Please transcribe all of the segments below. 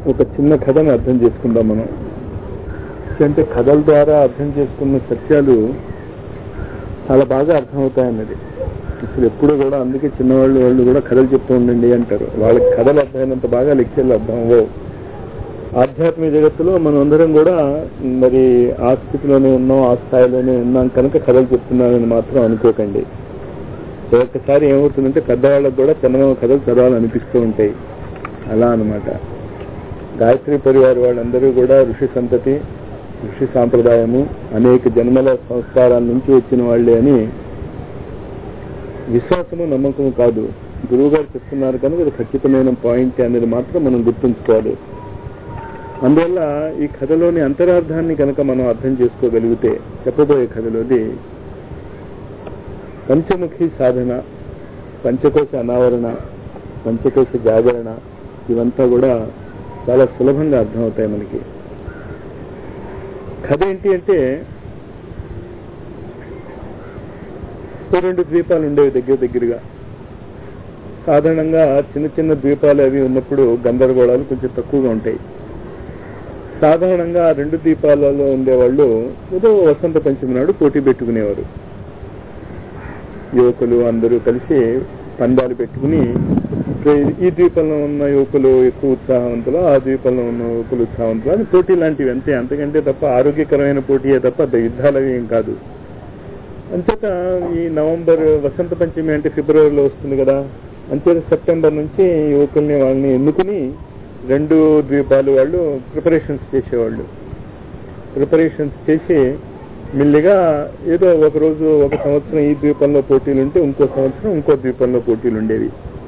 ఒక చిన్న కథను అర్థం చేసుకుందాం మనం అంటే కథల ద్వారా అర్థం చేసుకున్న సత్యాలు చాలా బాగా అర్థమవుతాయన్నది ఇప్పుడు ఎప్పుడు కూడా అందుకే చిన్నవాళ్ళు వాళ్ళు కూడా కథలు చెప్తూ ఉండండి అంటారు వాళ్ళకి కథలు అర్థమైనంత బాగా లెక్చర్లు అర్థం అవ్వవు ఆధ్యాత్మిక జగత్తులో మనం అందరం కూడా మరి ఆ స్థితిలోనే ఉన్నాం ఆ స్థాయిలోనే ఉన్నాం కనుక కథలు చెప్తున్నానని మాత్రం అనుకోకండి ఒక్కసారి ఏమవుతుందంటే పెద్దవాళ్ళకు కూడా చందమామ కథలు చదవాలనిపిస్తూ ఉంటాయి అలా అనమాట గాయత్రి పరివార్ వాళ్ళందరూ కూడా ఋషి సంతతి ఋషి సాంప్రదాయము అనేక జన్మల సంస్కారాల నుంచి వచ్చిన వాళ్ళే అని విశ్వాసము నమ్మకము కాదు గురువు గారు చెప్తున్నారు కనుక అది ఖచ్చితమైన పాయింట్ అనేది మాత్రం మనం గుర్తుంచుకోవాలి అందువల్ల ఈ కథలోని అంతరార్థాన్ని కనుక మనం అర్థం చేసుకోగలిగితే చెప్పబోయే కథలోది పంచముఖి సాధన పంచకోశ అనావరణ పంచకోశ జాగరణ ఇవంతా కూడా చాలా సులభంగా అర్థమవుతాయి మనకి కథ ఏంటి అంటే ఓ రెండు ద్వీపాలు ఉండేవి దగ్గర దగ్గరగా సాధారణంగా చిన్న చిన్న ద్వీపాలు అవి ఉన్నప్పుడు గందరగోళాలు కొంచెం తక్కువగా ఉంటాయి సాధారణంగా ఆ రెండు ద్వీపాలలో ఉండేవాళ్ళు ఏదో వసంత పంచమి నాడు పోటీ పెట్టుకునేవారు యువకులు అందరూ కలిసి పందాలు పెట్టుకుని ఈ ద్వీపంలో ఉన్న యువకులు ఎక్కువ ఉత్సాహవంతులు ఆ ద్వీపంలో ఉన్న యువకులు ఉత్సాహవంతులు అని పోటీ లాంటివి అంతే అంతకంటే తప్ప ఆరోగ్యకరమైన పోటీయే తప్ప యుద్ధాలు అవి ఏం కాదు అంతేత ఈ నవంబర్ వసంత పంచమి అంటే ఫిబ్రవరిలో వస్తుంది కదా అంతేత సెప్టెంబర్ నుంచి యువకుల్ని వాళ్ళని ఎన్నుకుని రెండు ద్వీపాలు వాళ్ళు ప్రిపరేషన్స్ చేసేవాళ్ళు ప్రిపరేషన్స్ చేసి మెల్లిగా ఏదో ఒక రోజు ఒక సంవత్సరం ఈ ద్వీపంలో పోటీలు ఉంటే ఇంకో సంవత్సరం ఇంకో ద్వీపంలో పోటీలు ఉండేవి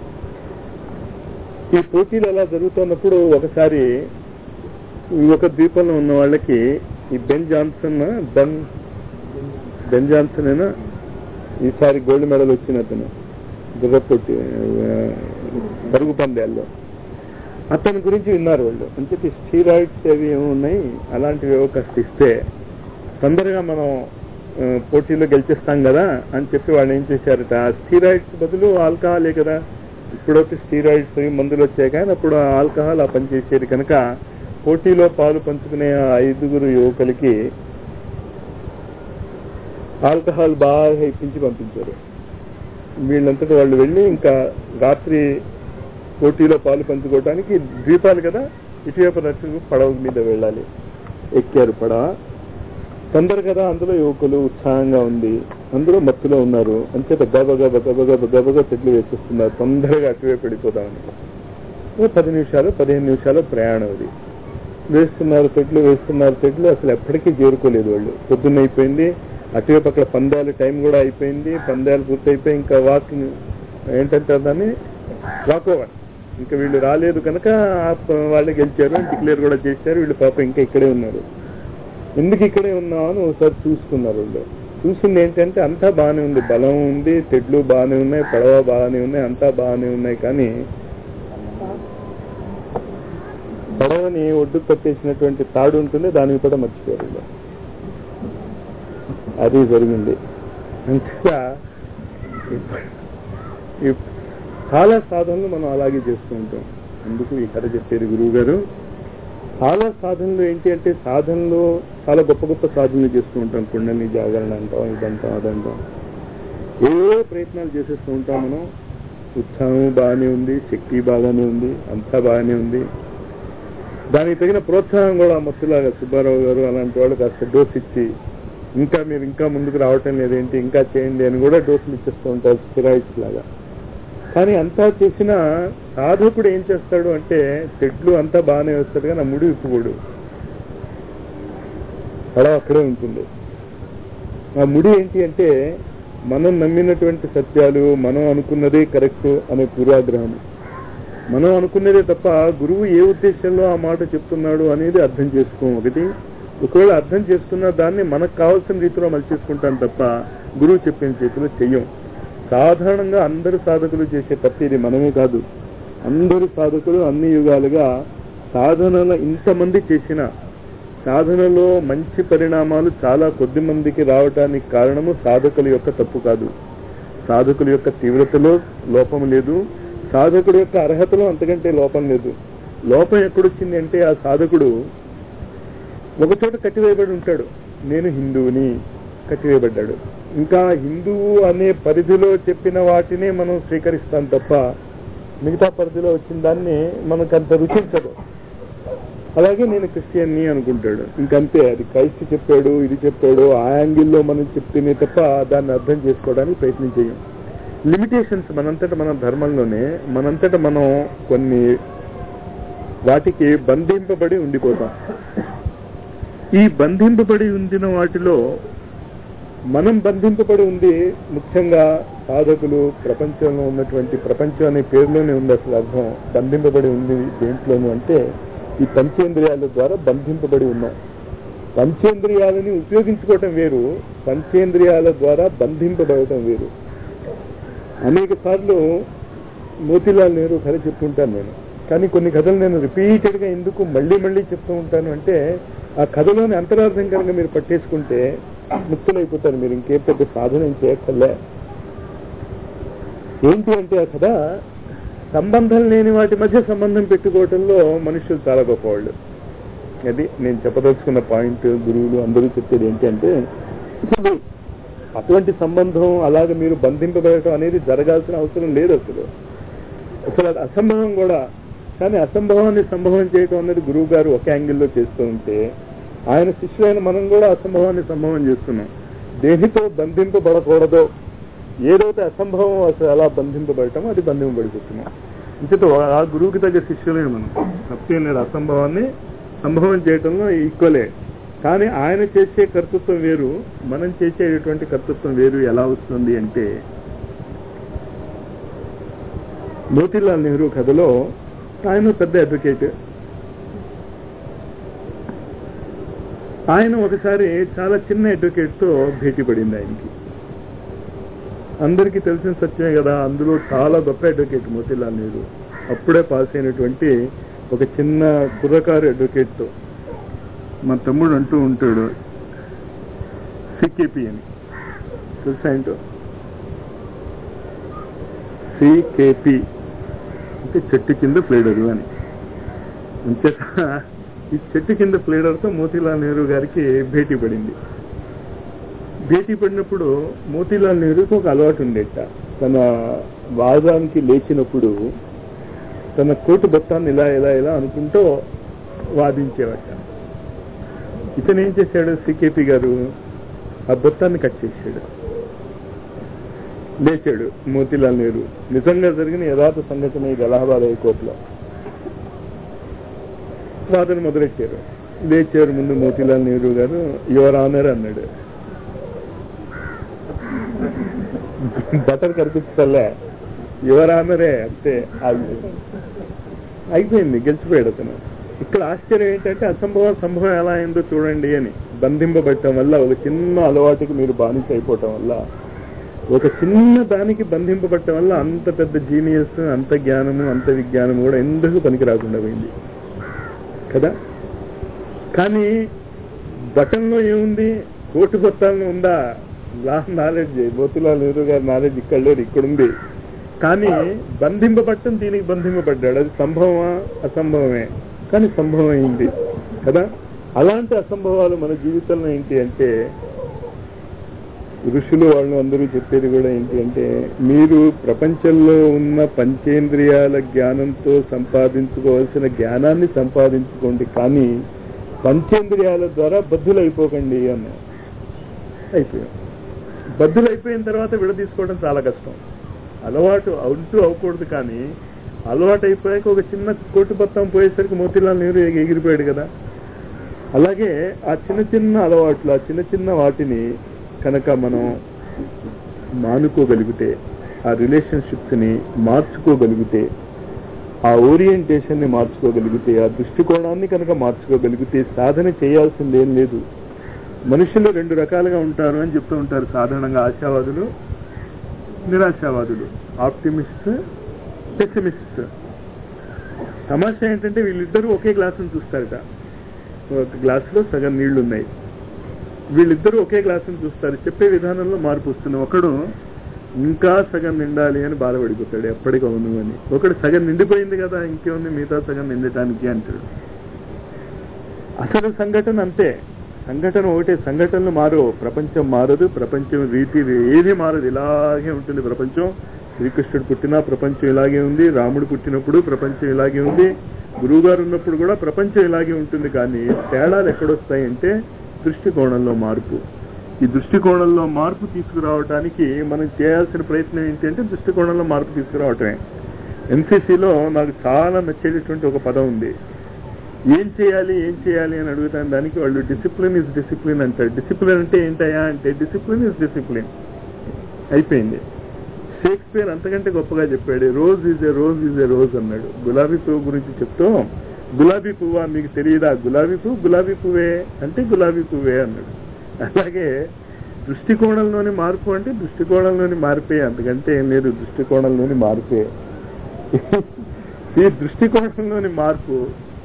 ఈ పోటీలు అలా జరుగుతున్నప్పుడు ఒకసారి ఒక ద్వీపంలో ఉన్న వాళ్ళకి ఈ Ben Johnson Ben Ben Johnson అయినా ఈసారి గోల్డ్ మెడల్ వచ్చిన అతను గుర్రపొట్టి పరుగు పందాల్లో అతని గురించి విన్నారు వాళ్ళు అంటే స్టీరాయిడ్స్ అవి ఉన్నాయి అలాంటివి కాస్త ఇస్తే తొందరగా మనం పోటీలో గెలిచేస్తాం కదా అని చెప్పి వాళ్ళు ఏం చేశారట స్టీరాయిడ్స్ బదులు ఆల్కహాలే కదా ఇప్పుడైతే స్టీరాయిడ్స్ మందులు వచ్చాయి కానీ అప్పుడు ఆల్కహాల్ ఆ పనిచేసేది కనుక పోటీలో పాలు పంచుకునే ఐదుగురు యువకులకి ఆల్కహాల్ బాగా ఇప్పించి పంపించారు వీళ్ళంతటి వాళ్ళు వెళ్ళి ఇంకా రాత్రి పోటీలో పాలు పంచుకోవడానికి ద్వీపాలు కదా ఇటువైపు నచ్చు పడవ మీద వెళ్ళాలి ఎక్కారు పడవ తొందర కదా అందులో యువకులు ఉత్సాహంగా ఉంది అందులో మత్తులో ఉన్నారు అంచేత గబగబ గబగబ గబగ చెట్లు వేసేస్తున్నారు తొందరగా అటువైపు వెళ్ళిపోదామని పది నిమిషాలు పదిహేను నిమిషాలు ప్రయాణం అది వేస్తున్నారు తెడ్లు వేస్తున్నారు తెడ్లు అసలు ఎప్పటికీ చేరుకోలేదు వాళ్ళు పొద్దున్న అయిపోయింది అటువైపు అక్కడ పందాలు టైం కూడా అయిపోయింది పందాలు పూర్తయిపోయి ఇంకా వాకింగ్ ఏంటంటారు దాన్ని వాక్ ఓవర్ ఇంకా వీళ్ళు రాలేదు కనుక వాళ్ళు గెలిచారు డిక్లేర్ కూడా చేశారు వీళ్ళు పాప ఇంకా ఇక్కడే ఉన్నారు ఎందుకు ఇక్కడే ఉన్నావు అని ఒకసారి చూసుకున్నారు వాళ్ళు చూసింది ఏంటంటే అంతా బాగానే ఉంది బలం ఉంది తెడ్లు బాగానే ఉన్నాయి పడవ బాగానే ఉన్నాయి అంతా బాగానే ఉన్నాయి కానీ పడవని ఒడ్డు కట్టేసినటువంటి తాడు ఉంటుంది దానికి కూడా మర్చిపోయారు అది జరిగింది అంతగా చాలా సాధనలు మనం అలాగే చేస్తూ ఉంటాం అందుకు ఈ కథ చెప్పేది గురువు గారు చాలా సాధనలు ఏంటి అంటే సాధనలు చాలా గొప్ప గొప్ప సాధనలు చేస్తూ ఉంటాం కుండని జాగరణ అంటాం ఇదంటాం అదంటాం ఏవో ప్రయత్నాలు చేసేస్తూ ఉంటాం మనం ఉత్సాహం బాగానే ఉంది శక్తి బాగానే ఉంది అంతా బాగానే ఉంది దానికి తగిన ప్రోత్సాహం కూడా మత్తులాగా సుబ్బారావు గారు అలాంటి వాళ్ళు కాస్త డోస్ ఇచ్చి ఇంకా మీరు ఇంకా ముందుకు రావటం లేదేంటి ఇంకా చేయండి అని కూడా డోసులు ఇచ్చేస్తూ ఉంటారు స్టిరాయిడ్స్ లాగా కానీ అంతా చేసిన సాధకుడు ఏం చేస్తాడు అంటే చెట్లు అంతా బాగానే వేస్తాడు కానీ ఆ ముడి విప్పుకోడు పడవ అక్కడే ఉంటుంది ఆ ముడి ఏంటి అంటే మనం నమ్మినటువంటి సత్యాలు మనం అనుకున్నదే కరెక్ట్ అనే పూర్వాగ్రహం మనం అనుకున్నదే తప్ప గురువు ఏ ఉద్దేశంలో ఆ మాట చెప్తున్నాడు అనేది అర్థం చేసుకోం ఒకటి ఒకవేళ అర్థం చేసుకున్న దాన్ని మనకు కావాల్సిన రీతిలో మలిచేసుకుంటాం తప్ప గురువు చెప్పిన చేతిలో చెయ్యం సాధారణంగా అందరు సాధకులు చేసే తప్పు ఇది మనమే కాదు అందరు సాధకులు అన్ని యుగాలుగా సాధనల ఇంతమంది చేసిన సాధనలో మంచి పరిణామాలు చాలా కొద్ది మందికి రావటానికి కారణము సాధకుల యొక్క తప్పు కాదు సాధకుల యొక్క తీవ్రతలో లోపం లేదు సాధకుడి యొక్క అర్హతలో అంతకంటే లోపం లేదు లోపం ఎక్కడొచ్చింది అంటే ఆ సాధకుడు ఒక చోట కట్టివేయబడి ఉంటాడు నేను హిందువుని కట్టివేయబడ్డాడు ఇంకా హిందువు అనే పరిధిలో చెప్పిన వాటినే మనం స్వీకరిస్తాం తప్ప మిగతా పరిధిలో వచ్చిన దాన్ని మనకు అంత రుచించదు అలాగే నేను క్రిస్టియన్ని అనుకుంటాడు ఇంకంతే అది క్రైస్ట్ చెప్పాడు ఇది చెప్పాడు ఆ యాంగిల్లో మనం చెప్తేనే తప్ప దాన్ని అర్థం చేసుకోవడానికి ప్రయత్నం చేయం లిమిటేషన్స్ మనంతట మన ధర్మంలోనే మనంతట మనం కొన్ని వాటికి బంధింపబడి ఉండిపోతాం ఈ బంధింపబడి ఉండిన వాటిలో మనం బంధింపబడి ఉంది ముఖ్యంగా సాధకులు ప్రపంచంలో ఉన్నటువంటి ప్రపంచం అనే పేరులోనే ఉంది అసలు అర్థం బంధింపబడి ఉంది దేంట్లోనూ అంటే ఈ పంచేంద్రియాల ద్వారా బంధింపబడి ఉన్నాం పంచేంద్రియాలని ఉపయోగించుకోవటం వేరు పంచేంద్రియాల ద్వారా బంధింపబడటం వేరు అనేక సార్లు మోతీలాల్ నెహ్రూ కథ చెప్తుంటాను నేను కానీ కొన్ని కథలు నేను రిపీటెడ్ గా ఎందుకు మళ్ళీ మళ్ళీ చెప్తూ ఉంటాను అంటే ఆ కథలోని అంతరార్థం కనుక మీరు పట్టేసుకుంటే ముక్తులైపోతారు మీరు ఇంకేం పెద్ద సాధన ఏం చేయక్కర్లే ఏంటి అంటే ఆ కథ సంబంధం లేని వాటి మధ్య సంబంధం పెట్టుకోవటంలో మనుషులు చాలా గొప్పవాళ్ళు అది నేను చెప్పదలుచుకున్న పాయింట్ గురువులు అందరూ చెప్పేది ఏంటి అంటే అసలు అటువంటి సంబంధం అలాగే మీరు బంధింపబడటం అనేది జరగాల్సిన అవసరం లేదు అసలు అసలు అది అసంభవం కూడా కానీ అసంభవాన్ని సంభవం చేయటం అనేది గురువు గారు ఒక యాంగిల్లో చేస్తూ ఉంటే ఆయన శిష్యులైన మనం కూడా అసంభవాన్ని సంభవం చేస్తున్నాం దేనితో బంధింపబడకూడదో ఏదైతే అసంభవం అసలు ఎలా బంధింపబడటం అది బంధింపబడిపోతున్నాం ఇంకతో ఆ గురువుకి తగ్గ శిష్యులే మనం తప్పేం లేదు అసంభవాన్ని సంభవం చేయటంలో ఈక్వలే కానీ ఆయన చేసే కర్తృత్వం వేరు మనం చేసేటటువంటి కర్తృత్వం వేరు ఎలా వస్తుంది అంటే మోతీలాల్ నెహ్రూ కథలో ఆయన పెద్ద అడ్వకేట్ ఆయన ఒకసారి చాలా చిన్న అడ్వకేట్ తో భేటీ పడింది ఆయనకి అందరికీ తెలిసిన సత్యమే కదా అందులో చాలా గొప్ప అడ్వకేట్ మోతీలాల్ నెహ్రూ అప్పుడే పాస్ అయినటువంటి ఒక చిన్న కుర్రకారు అడ్వకేట్ తో మా తమ్ముడు అంటూ ఉంటాడు సికేపి అని తెలుసా ఏంటో సికేపి అంటే చెట్టు కింద ప్లేడరు అని అంచేత ఈ చెట్టు కింద ప్లేడర్తో మోతీలాల్ నెహ్రూ గారికి భేటీ పడింది భేటీ పడినప్పుడు మోతీలాల్ నెహ్రూకి ఒక అలవాటు ఉండేట తన వాదానికి లేచినప్పుడు తన కోటు బొత్తాన్ని ఇలా ఇలా ఇలా అనుకుంటూ వాదించేవాట ఇతను ఏం చేశాడు సికేపి గారు ఆ బొత్తాన్ని కట్ చేశాడు లేచాడు మోతీలాల్ నెహ్రూ నిజంగా జరిగిన యథార్థ సంఘటన ఇది అలహాబాద్ హైకోర్టులో వాదన మొదలెట్టారు లేచారు ముందు మోతీలాల్ నెహ్రూ గారు యువర్ ఆనర్ అన్నాడు బటర్ కనిపించలే యువర్ ఆనరే అంతే అది అయిపోయింది గెలిచిపోయాడు అతను ఇక్కడ ఆశ్చర్యం ఏంటంటే అసంభవం సంభవం ఎలా అయిందో చూడండి అని బంధింపబడటం వల్ల ఒక చిన్న అలవాటుకి మీరు బానిస అయిపోవటం వల్ల ఒక చిన్న దానికి బంధింపబడటం వల్ల అంత పెద్ద జీనియస్ అంత జ్ఞానము అంత విజ్ఞానము కూడా ఎందుకు పనికి రాకుండా పోయింది కదా కానీ బటన్లో ఏముంది కోటి బొత్తాలను ఉందా లా నాలెడ్జ్ మోతిలాల్ నెహ్రూ గారి నాలెడ్జ్ ఇక్కడ లేదు ఇక్కడ ఉంది కానీ బంధింపబట్టం దీనికి బంధింపబడ్డాడు అది సంభవమా అసంభవమే కానీ సంభవం అయింది కదా అలాంటి అసంభవాలు మన జీవితంలో ఏంటి అంటే ఋషులు వాళ్ళు అందరూ చెప్పేది కూడా ఏంటి అంటే మీరు ప్రపంచంలో ఉన్న పంచేంద్రియాల జ్ఞానంతో సంపాదించుకోవాల్సిన జ్ఞానాన్ని సంపాదించుకోండి కానీ పంచేంద్రియాల ద్వారా బద్దులైపోకండి అన్న అయిపోయాం బద్దులైపోయిన తర్వాత విడదీసుకోవడం చాలా కష్టం అలవాటు అవుతూ అవ్వకూడదు కానీ అలవాటు అయిపోయాక ఒక చిన్న కోటి పత్తం పోయేసరికి మోతీలాల్ నెహ్రూ ఎగిరిపోయాడు కదా అలాగే ఆ చిన్న చిన్న అలవాట్లు ఆ చిన్న చిన్న వాటిని కనుక మనం మానుకోగలిగితే ఆ రిలేషన్షిప్స్ ని మార్చుకోగలిగితే ఆ ఓరియంటేషన్ ని మార్చుకోగలిగితే ఆ దృష్టికోణాన్ని కనుక మార్చుకోగలిగితే సాధన చేయాల్సిందేం లేదు మనుషులు రెండు రకాలుగా ఉంటారు అని చెప్తూ ఉంటారు సాధారణంగా ఆశావాదులు నిరాశావాదులు ఆప్టిమిస్ట్ పెసిమిస్ట్ తమాషా ఏంటంటే వీళ్ళిద్దరూ ఒకే గ్లాసును చూస్తారట ఒక గ్లాసులో సగం నీళ్లు ఉన్నాయి వీళ్ళిద్దరూ ఒకే గ్లాసును చూస్తారు చెప్పే విధానంలో మార్పు వస్తుంది ఒకడు ఇంకా సగం నిండాలి అని బాధపడిపోతాడు ఎప్పటికి అవును అని ఒకటి సగం నిండిపోయింది కదా ఇంకేముంది మిగతా సగం నిండటానికి అంటాడు అసలు సంఘటన అంతే సంఘటన ఒకటే సంఘటనలు మారు ప్రపంచం మారదు ప్రపంచం రీతి ఏది మారదు ఇలాగే ఉంటుంది ప్రపంచం శ్రీకృష్ణుడు పుట్టినా ప్రపంచం ఇలాగే ఉంది రాముడు పుట్టినప్పుడు ప్రపంచం ఇలాగే ఉంది గురువుగారు ఉన్నప్పుడు కూడా ప్రపంచం ఇలాగే ఉంటుంది కానీ తేడాలు ఎక్కడొస్తాయంటే దృష్టికోణంలో మార్పు ఈ దృష్టికోణంలో మార్పు తీసుకురావడానికి మనం చేయాల్సిన ప్రయత్నం ఏంటి అంటే దృష్టికోణంలో మార్పు తీసుకురావటమే ఎన్సీసీలో నాకు చాలా నచ్చేటటువంటి ఒక పదం ఉంది ఏం చేయాలి ఏం చేయాలి అని అడుగుతాను దానికి వాళ్ళు డిసిప్లిన్ ఇస్ డిసిప్లిన్ అంటారు డిసిప్లిన్ అంటే ఏంటయ్యా అంటే డిసిప్లిన్ ఇస్ డిసిప్లిన్ అయిపోయింది షేక్స్పియర్ అంతకంటే గొప్పగా చెప్పాడు rose is a rose is a rose అన్నాడు గులాబీ పువ్వు గురించి చెప్తూ గులాబీ పువ్వా మీకు తెలియదా గులాబీ పువ్వు గులాబీ పువ్వే అంటే గులాబీ పువ్వే అన్నాడు అలాగే దృష్టికోణంలోని మార్పు అంటే దృష్టికోణంలోని మార్పే అంతకంటే ఏం లేదు దృష్టికోణంలోని మార్పే ఈ దృష్టికోణంలోని మార్పు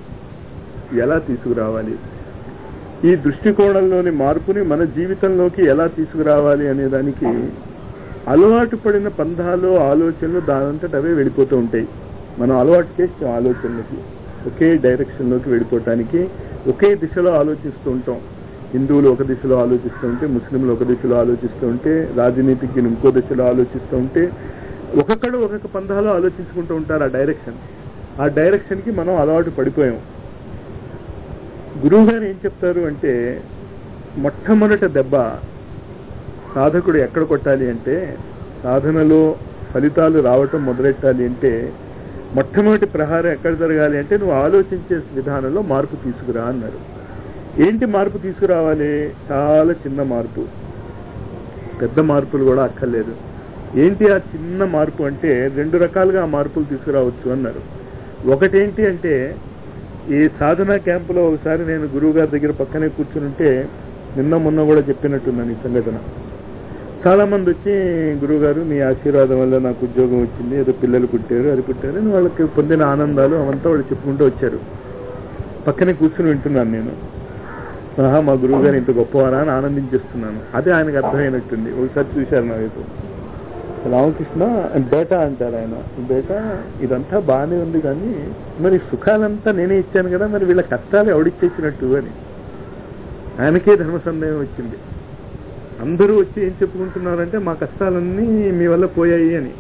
ఎలా తీసుకురావాలి ఈ దృష్టికోణంలోని మార్పుని మన జీవితంలోకి ఎలా తీసుకురావాలి అనే దానికి అలవాటు పడిన పంధాలు ఆలోచనలు దానంతట అవే వెళ్ళిపోతూ ఉంటాయి మనం అలవాటు చేస్తాం ఆలోచనలకి ఒకే డైరెక్షన్ లోకి వెళ్ళిపోవటానికి ఒకే దిశలో ఆలోచిస్తూ ఉంటాం హిందువులు ఒక దిశలో ఆలోచిస్తూ ఉంటే ముస్లింలు ఒక దిశలో ఆలోచిస్తూ ఉంటే రాజనీతిజ్ఞులు ఇంకో దిశలో ఆలోచిస్తూ ఉంటే ఒక్కొక్కడు ఒక్కొక్క పంధాలో ఆలోచించుకుంటూ ఉంటారు ఆ డైరెక్షన్ ఆ డైరెక్షన్ కి మనం అలవాటు పడిపోయాం గురువు గారు ఏం చెప్తారు అంటే మొట్టమొదట దెబ్బ సాధకుడు ఎక్కడ కొట్టాలి అంటే సాధనలో ఫలితాలు రావటం మొదలెట్టాలి అంటే మొట్టమొదటి ప్రహారం ఎక్కడ జరగాలి అంటే నువ్వు ఆలోచించే విధానంలో మార్పు తీసుకురా అన్నారు ఏంటి మార్పు తీసుకురావాలి చాలా చిన్న మార్పు పెద్ద మార్పులు కూడా అక్కర్లేదు ఏంటి ఆ చిన్న మార్పు అంటే రెండు రకాలుగా ఆ మార్పులు తీసుకురావచ్చు అన్నారు ఒకటేంటి అంటే ఈ సాధనా క్యాంపులో ఒకసారి నేను గురువు గారి దగ్గర పక్కనే కూర్చుని ఉంటే నిన్న మొన్న కూడా చెప్పినట్టున్నాను ఈ సంఘటన చాలా మంది వచ్చి గురువు గారు మీ ఆశీర్వాదం వల్ల నాకు ఉద్యోగం వచ్చింది ఏదో పిల్లలు పుట్టారు అది పుట్టారు అని వాళ్ళకి పొందిన ఆనందాలు అవంతా వాళ్ళు చెప్పుకుంటూ వచ్చారు పక్కనే కూర్చుని వింటున్నాను నేను ఆహా మా గురువు గారు ఇంత గొప్పవారా అని ఆనందించేస్తున్నాను అదే ఆయనకు అర్థమైనట్టుంది ఒకసారి చూశారు నా వైపు రామకృష్ణ బేటా అంటారు ఆయన బేటా ఇదంతా బాగానే ఉంది కానీ మరి సుఖాలంతా నేనే ఇచ్చాను కదా మరి వీళ్ళ కష్టాలు ఎవడిచ్చేసినట్టు అని ఆయనకే ధర్మ సందేహం వచ్చింది అందరూ వచ్చి ఏం చెప్పుకుంటున్నారంటే మా కష్టాలన్నీ మీ వల్ల పోయాయి అని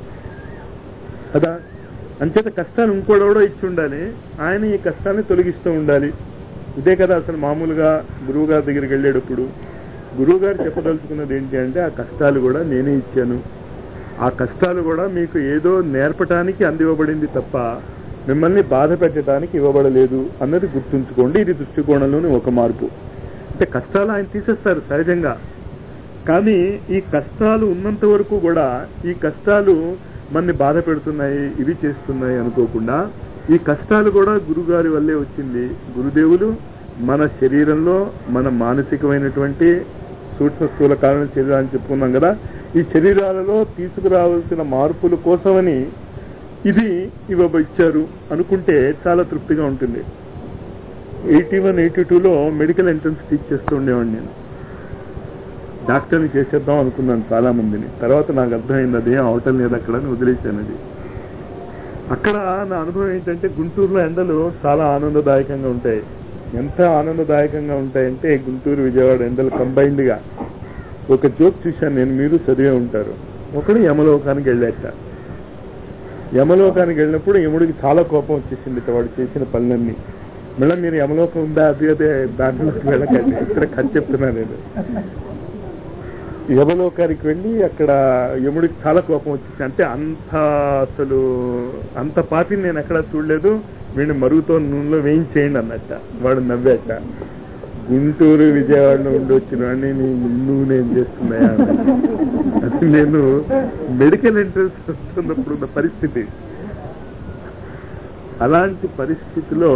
కదా అంచేత కష్టాలు ఇంకోడెవడో ఇచ్చి ఉండాలి ఆయన ఈ కష్టాన్ని తొలగిస్తూ ఉండాలి ఇదే కదా అసలు మామూలుగా గురువు గారి దగ్గరికి వెళ్ళేటప్పుడు గురువు గారు చెప్పదలుచుకున్నది ఏంటి అంటే ఆ కష్టాలు కూడా నేనే ఇచ్చాను ఆ కష్టాలు కూడా మీకు ఏదో నేర్పటానికి అందివ్వబడింది తప్ప మిమ్మల్ని బాధ పెట్టడానికి ఇవ్వబడలేదు అన్నది గుర్తుంచుకోండి ఇది దృష్టికోణంలోని ఒక మార్పు అంటే కష్టాలు ఆయన తీసేస్తారు సహజంగా కానీ ఈ కష్టాలు ఉన్నంత వరకు కూడా ఈ కష్టాలు మనని బాధ పెడుతున్నాయి ఇవి చేస్తున్నాయి అనుకోకుండా ఈ కష్టాలు కూడా గురుగారి వల్లే వచ్చింది గురుదేవులు మన శరీరంలో మన మానసికమైనటువంటి సూక్ష్మ స్థూల కారణ శరీరాన్ని చెప్పుకున్నాం కదా ఈ శరీరాలలో తీసుకురావాల్సిన మార్పుల కోసమని ఇది ఇవ్వ ఇచ్చారు అనుకుంటే చాలా తృప్తిగా ఉంటుంది ఎయిటీ వన్ ఎయిటీ టూలో మెడికల్ ఎంట్రన్స్ టీచ్ చేస్తూ ఉండేవాడిని నేను డాక్టర్ని చేసేద్దాం అనుకున్నాను చాలా మందిని తర్వాత నాకు అర్థమైంది అది అవటం లేదు అక్కడ అని వదిలేశాను అది అక్కడ నా అనుభవం ఏంటంటే గుంటూరులో ఎండలు చాలా ఆనందదాయకంగా ఉంటాయి ఎంత ఆనందదాయకంగా ఉంటాయంటే గుంటూరు విజయవాడ ఎండలు కంబైన్డ్ గా ఒక జోక్ చూశాను నేను మీరు చదివే ఉంటారు ఒకడు యమలోకానికి వెళ్ళాక యమలోకానికి వెళ్ళినప్పుడు యముడికి చాలా కోపం వచ్చేసింది వాడు చేసిన పనులన్నీ మళ్ళీ మీరు యమలోకం ఉందా అది అదే దాంట్లోకి వెళ్ళకండి ఇక్కడ కథ చెప్తున్నాను నేను యమలోకానికి వెళ్ళి అక్కడ యముడికి చాలా కోపం వచ్చేసి అంటే అంత అసలు అంత పాపిని నేను ఎక్కడా చూడలేదు వీడిని మరుగుతో నూనెలో వేయించేయండి అన్నట్ట వాడు నవ్వాక గుంటూరు విజయవాడలో ఉండి వచ్చిన వాడిని నూనె ఏం చేస్తున్నాయా అన్నాడు. అది నేను మెడికల్ ఎంట్రన్స్ వస్తున్నప్పుడు ఉన్న పరిస్థితి అలాంటి పరిస్థితిలో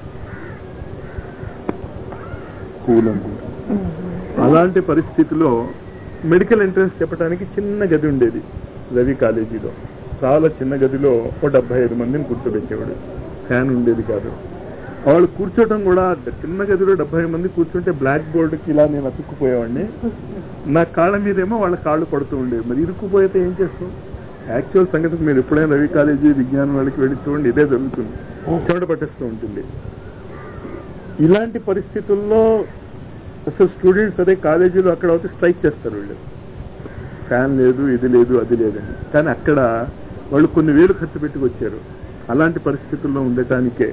కూలం అలాంటి పరిస్థితిలో మెడికల్ ఎంట్రన్స్ చెప్పడానికి చిన్న గది ఉండేది రవి కాలేజీలో చాలా చిన్న గదిలో ఓ డెబ్బై ఐదు మందిని కూర్చోబెట్టేవాడు ఫ్యాన్ ఉండేది కాదు వాళ్ళు కూర్చోటం కూడా చిన్న గదిలో డెబ్బై మంది కూర్చుంటే బ్లాక్ బోర్డుకి ఇలా నేను అతుక్కుపోయేవాడిని నా కాళ్ళ మీదేమో వాళ్ళ కాళ్ళు పడుతూ ఉండేవి మరి ఇరుక్కుపోయితే ఏం చేస్తాం యాక్చువల్ సంగతి మీరు ఎప్పుడైనా రవి కాలేజీ విజ్ఞానం వాళ్ళకి వెళ్ళి చూడండి ఇదే జరుగుతుంది చెమట పట్టేస్తూ ఉంటుంది ఇలాంటి పరిస్థితుల్లో అసలు స్టూడెంట్స్ అదే కాలేజీలో అక్కడ అయితే స్ట్రైక్ చేస్తారు వీళ్ళు ఫ్యాన్ లేదు ఇది లేదు అది లేదని కానీ అక్కడ వాళ్ళు కొన్ని వేలు ఖర్చు పెట్టుకొచ్చారు అలాంటి పరిస్థితుల్లో ఉండటానికే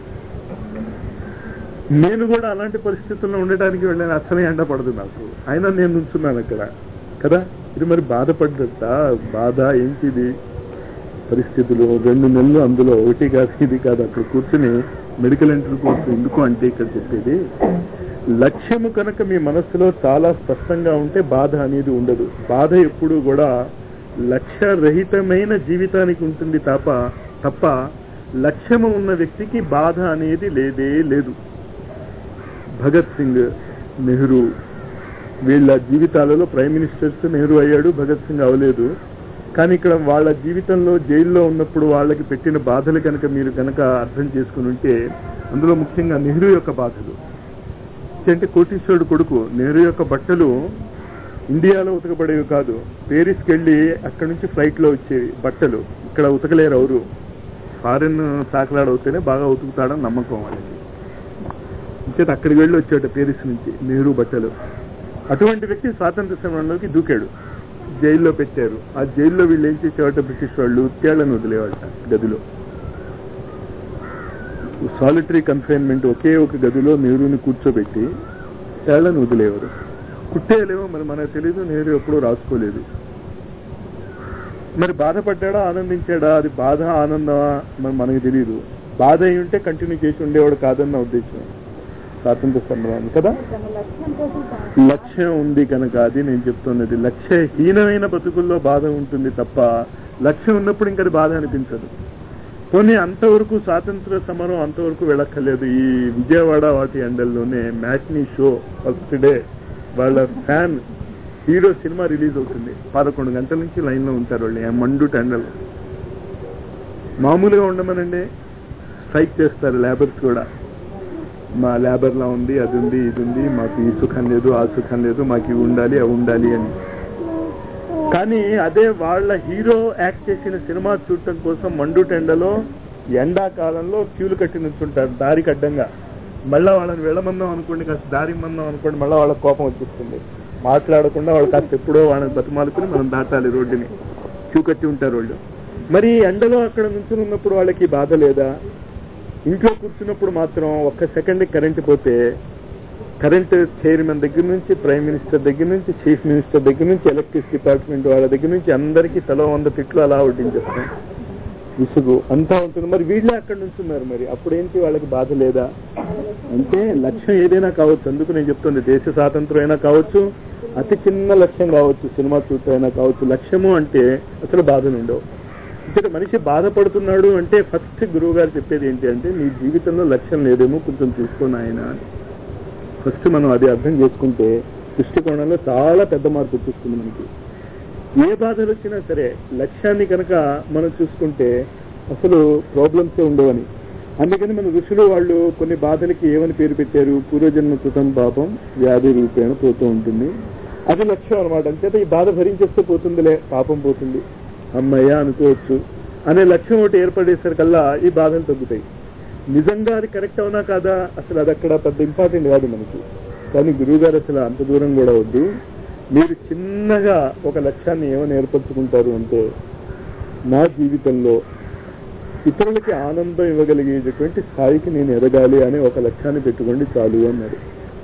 నేను కూడా అలాంటి పరిస్థితుల్లో ఉండటానికి వెళ్ళాను అసలే ఎండ పడదు నాకు అయినా నేను నుంచున్నాను అక్కడ కదా ఇది మరి బాధపడ్డట బాధ ఏంటిది పరిస్థితులు రెండు నెలలు అందులో ఒకటి కాదు ఇది కాదు అక్కడ కూర్చుని మెడికల్ ఎంట్రీ కోర్సు ఎందుకు అంటే ఇక్కడ చెప్పేది లక్ష్యము కనుక మీ మనస్సులో చాలా స్పష్టంగా ఉంటే బాధ అనేది ఉండదు బాధ ఎప్పుడు కూడా లక్ష్యరహితమైన జీవితానికి ఉంటుంది తప్ప తప్ప లక్ష్యము ఉన్న వ్యక్తికి బాధ అనేది లేదే లేదు భగత్ సింగ్ నెహ్రూ వీళ్ళ జీవితాలలో ప్రైమ్ మినిస్టర్స్ నెహ్రూ అయ్యాడు భగత్ సింగ్ అవలేదు కానీ ఇక్కడ వాళ్ళ జీవితంలో జైల్లో ఉన్నప్పుడు వాళ్ళకి పెట్టిన బాధలు కనుక మీరు కనుక అర్థం చేసుకుని ఉంటే అందులో ముఖ్యంగా నెహ్రూ యొక్క బాధలు అంటే కోటీశ్వరుడు కొడుకు నెహ్రూ యొక్క బట్టలు ఇండియాలో ఉతకబడేవి కాదు పేరిస్కి వెళ్ళి అక్కడి నుంచి ఫ్లైట్ లో వచ్చేవి బట్టలు ఇక్కడ ఉతకలేరు ఎవరు ఫారెన్ సాకలాడవుతేనే బాగా ఉతుకుతాడని నమ్మకం వాళ్ళకి ఇంకేత అక్కడికి వెళ్ళి వచ్చాడు పేరిస్ నుంచి నెహ్రూ బట్టలు అటువంటి వ్యక్తి స్వాతంత్ర సమరంలోకి దూకాడు జైల్లో పెట్టారు ఆ జైల్లో వీళ్ళు ఏం చేసేవాట బ్రిటిష్ వాళ్ళు తేళ్లను వదిలేవాట గదిలో సాలిటరీ కన్ఫైన్మెంట్ ఒకే ఒక గదిలో నెహ్రూని కూర్చోబెట్టి తేళ్లను వదిలేవారు కుట్టేయలేమో మరి మనకు తెలియదు నెహ్రూ ఎప్పుడూ రాసుకోలేదు మరి బాధపడ్డాడా ఆనందించాడా అది బాధ ఆనందమా మరి మనకు తెలియదు బాధ అయి ఉంటే కంటిన్యూ చేసి ఉండేవాడు కాదన్న ఉద్దేశం స్వాతంత్ర సంబరాన్ని కదా తన లక్ష్యం కోసం తాను లక్ష్యం ఉంది కనుక అది నేను చెప్తున్నది లక్ష్యహీనమైన బతుకుల్లో బాధ ఉంటుంది తప్ప లక్ష్యం ఉన్నప్పుడు ఇంకా అది బాధ అనిపించదు పోనీ అంతవరకు స్వాతంత్ర సమరం అంతవరకు వెళ్ళక్కర్లేదు ఈ విజయవాడ వాటి ఎండల్లోనే మ్యాట్నీ షో ఫస్ట్ డే వాళ్ళ ఫ్యాన్ హీరో సినిమా రిలీజ్ అవుతుంది పదకొండు గంటల నుంచి లైన్ లో ఉంటారు వాళ్ళు ఆ మండు టెండలు మామూలుగా ఉండమనండి స్ట్రైక్ చేస్తారు లేబర్స్ కూడా మా లేబర్ లా ఉంది అది ఉంది ఇది ఉంది మాకు ఈ సుఖం లేదు ఆ సుఖం లేదు మాకు ఇవి ఉండాలి అవి ఉండాలి అని కానీ అదే వాళ్ళ హీరో యాక్ట్ చేసిన సినిమా చూడటం కోసం మండు టెండలో ఎండాకాలంలో క్యూలు కట్టి నుంచుంటారు దారికి అడ్డంగా మళ్ళా వాళ్ళని వెళ్ళమందాం అనుకోండి కాస్త దారి మందాం అనుకోండి మళ్ళీ వాళ్ళకి కోపం వచ్చేస్తుంది మాట్లాడకుండా వాళ్ళు కాస్త ఎప్పుడో వాళ్ళని బతిమాలుకుని మనం దాటాలి రోడ్డుని క్యూ కట్టి ఉంటారు వాళ్ళు మరి ఎండలో అక్కడ నుంచుని ఉన్నప్పుడు వాళ్ళకి బాధ లేదా ఇంట్లో కూర్చున్నప్పుడు మాత్రం ఒక్క సెకండ్ కరెంట్ పోతే కరెంట్ చైర్మన్ దగ్గర నుంచి ప్రైమ్ మినిస్టర్ దగ్గర నుంచి చీఫ్ మినిస్టర్ దగ్గర నుంచి ఎలక్ట్రిక్ డిపార్ట్మెంట్ వాళ్ళ దగ్గర నుంచి అందరికీ తలో వంద తిట్లు అలా వడ్డించేస్తాం విసుగు అంతా ఉంటుంది మరి వీళ్ళే అక్కడ నుంచున్నారు మరి అప్పుడేంటి వాళ్ళకి బాధ లేదా అంటే లక్ష్యం ఏదైనా కావచ్చు అందుకు నేను చెప్తుంది దేశ స్వాతంత్రం అయినా కావచ్చు అతి చిన్న లక్ష్యం కావచ్చు సినిమా చూడటం అయినా కావచ్చు లక్ష్యము అంటే అసలు బాధలు ఉండవు ఇక్కడ మనిషి బాధపడుతున్నాడు అంటే ఫస్ట్ గురువు గారు చెప్పేది ఏంటి అంటే నీ జీవితంలో లక్ష్యం లేదేమో కొంచెం చూసుకోండి ఆయన ఫస్ట్ మనం అది అర్థం చేసుకుంటే దృష్టికోణంలో చాలా పెద్ద మార్పు వచ్చేస్తుంది మనకి ఏ బాధలు వచ్చినా సరే లక్ష్యాన్ని కనుక మనం చూసుకుంటే అసలు ప్రాబ్లమ్స్ ఉండవని అందుకని మన ఋషులు వాళ్ళు కొన్ని బాధలకి ఏమని పేరు పెట్టారు పూర్వజన్మ కృతం పాపం వ్యాధి రూపేణ పోతూ ఉంటుంది అది లక్ష్యం అనమాట అంచేత ఈ బాధ భరించేస్తే పోతుందిలే పాపం పోతుంది అమ్మయ్య అనుకోవచ్చు అనే లక్ష్యం ఒకటి ఏర్పడేసరికల్లా ఈ బాధలు తగ్గుతాయి నిజంగా అది కరెక్ట్ అవునా కాదా అసలు అది అక్కడ పెద్ద ఇంపార్టెంట్ కాదు మనకి కానీ గురువు గారు అసలు అంత దూరం కూడా వద్దు మీరు చిన్నగా ఒక లక్ష్యాన్ని ఏమని ఏర్పరచుకుంటారు అంటే నా జీవితంలో ఇతరులకి ఆనందం ఇవ్వగలిగేటటువంటి స్థాయికి నేను ఎదగాలి అనే ఒక లక్ష్యాన్ని పెట్టుకోండి చాలు అన్నారు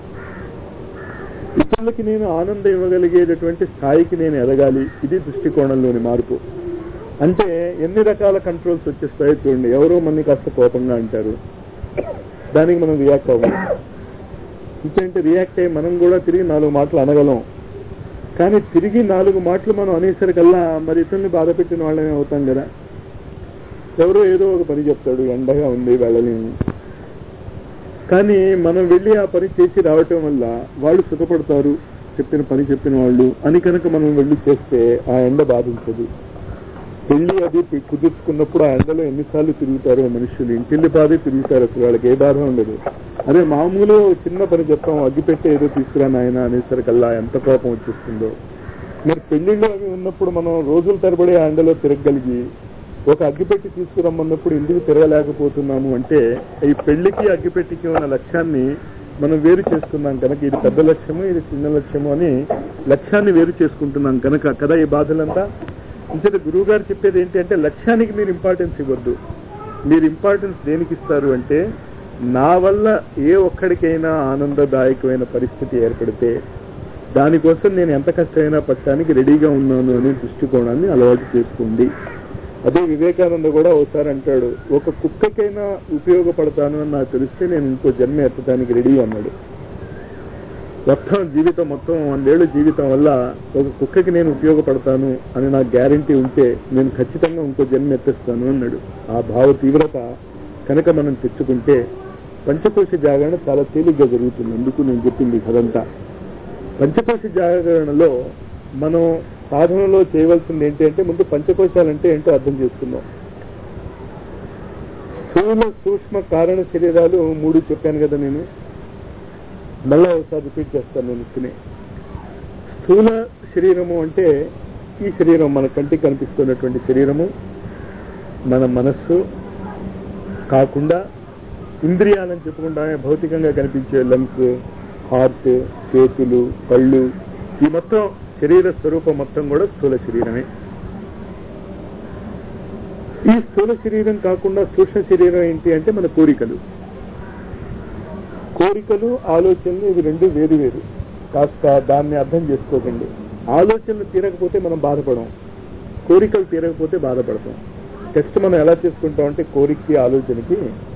ఇతరులకి నేను ఆనందం ఇవ్వగలిగేటటువంటి స్థాయికి నేను ఎదగాలి ఇది దృష్టికోణంలోని మార్పు అంటే ఎన్ని రకాల కంట్రోల్స్ వచ్చేస్తాయో చూడండి ఎవరో మనని కాస్త కోపంగా అంటారు దానికి మనం రియాక్ట్ అవ్వం ఇంకేంటి రియాక్ట్ అయ్యి మనం కూడా తిరిగి నాలుగు మాటలు అనగలం కానీ తిరిగి నాలుగు మాటలు మనం అనేసరికల్లా మరి ఇతరుల్ని బాధ పెట్టిన వాళ్ళమే అవుతాం కదా ఎవరో ఏదో ఒక పని చెప్తాడు ఎండగా ఉంది వెళ్ళలేము కానీ మనం వెళ్ళి ఆ పని చేసి రావటం వల్ల వాళ్ళు సుఖపడతారు చెప్పిన పని చెప్పిన వాళ్ళు అని కనుక మనం వెళ్ళి చేస్తే ఆ ఎండ బాధించదు పెళ్లి అది పి- కుదుర్చుకున్నప్పుడు ఆ ఎండలో ఎన్నిసార్లు తిరుగుతారో మనుషులు ఇంటిల్లి బాధే తిరుగుతారు అసలు వాళ్ళకి ఏ బాధ ఉండదు అదే మామూలు చిన్న పని చెప్తాం అగ్గిపెట్టే ఏదో తీసుకురా నాయన అనేసరికల్లా ఎంత కోపం వచ్చేస్తుందో మరి పెళ్లిళ్ళు అవి ఉన్నప్పుడు మనం రోజుల తరబడి ఆ ఎండలో తిరగగలిగి ఒక అగ్గిపెట్టి తీసుకురమ్మన్నప్పుడు ఎందుకు తిరగలేకపోతున్నాము అంటే ఈ పెళ్లికి అగ్గిపెట్టికి ఉన్న లక్ష్యాన్ని మనం వేరు చేసుకున్నాం కనుక ఇది పెద్ద లక్ష్యము ఇది చిన్న లక్ష్యము అని లక్ష్యాన్ని వేరు చేసుకుంటున్నాం కనుక కదా ఈ బాధలంతా ఇంతటి గురువు గారు చెప్పేది ఏంటి అంటే లక్ష్యానికి మీరు ఇంపార్టెన్స్ ఇవ్వద్దు మీరు ఇంపార్టెన్స్ దేనికి ఇస్తారు అంటే నా వల్ల ఏ ఒక్కడికైనా ఆనందదాయకమైన పరిస్థితి ఏర్పడితే దానికోసం నేను ఎంత కష్టమైనా పట్టడానికి రెడీగా ఉన్నాను అనే దృష్టికోణాన్ని అలవాటు చేసుకోండి అదే వివేకానంద కూడా ఒకసారి అంటాడు ఒక కుక్కకైనా ఉపయోగపడతాను అని నాకు తెలిస్తే నేను ఇంకో జన్మ ఎత్తడానికి రెడీ అన్నాడు మొత్తం జీవితం మొత్తం వందేళ్ల జీవితం వల్ల ఒక కుక్కకి నేను ఉపయోగపడతాను అని నాకు గ్యారంటీ ఉంటే నేను ఖచ్చితంగా ఇంకో జన్మ ఎత్తేస్తాను అన్నాడు ఆ భావ తీవ్రత కనుక మనం తెచ్చుకుంటే పంచకోశ జాగరణ చాలా తేలిగ్గా జరుగుతుంది అందుకు నేను చెప్పింది ఈ కథంతా పంచకోశ జాగరణలో మనం సాధనలో చేయవలసింది ఏంటి అంటే ముందు పంచకోశాలంటే ఏంటో అర్థం చేసుకుందాం స్థూల సూక్ష్మ కారణ శరీరాలు మూడు చెప్పాను కదా నేను మళ్ళా ఒకసారి రిపీట్ చేస్తాను నేను ఇస్తునే స్థూల శరీరము అంటే ఈ శరీరం మన కంటికి కనిపిస్తున్నటువంటి శరీరము మన మనస్సు కాకుండా ఇంద్రియాలని చెప్పుకుంటామే భౌతికంగా కనిపించే లంగ్స్ హార్ట్ చేతులు కళ్ళు ఈ మొత్తం శరీర స్వరూపం మొత్తం కూడా స్థూల శరీరమే ఈ స్థూల శరీరం కాకుండా సూక్ష్మ శరీరం ఏంటి అంటే మన కోరికలు కోరికలు ఆలోచనలు ఇవి రెండు వేరు వేరు కాస్త దాన్ని అర్థం చేసుకోకండి ఆలోచనలు తీరకపోతే మనం బాధపడం కోరికలు తీరకపోతే బాధపడతాం టెస్ట్ మనం ఎలా చేసుకుంటాం అంటే కోరికకి ఆలోచనకి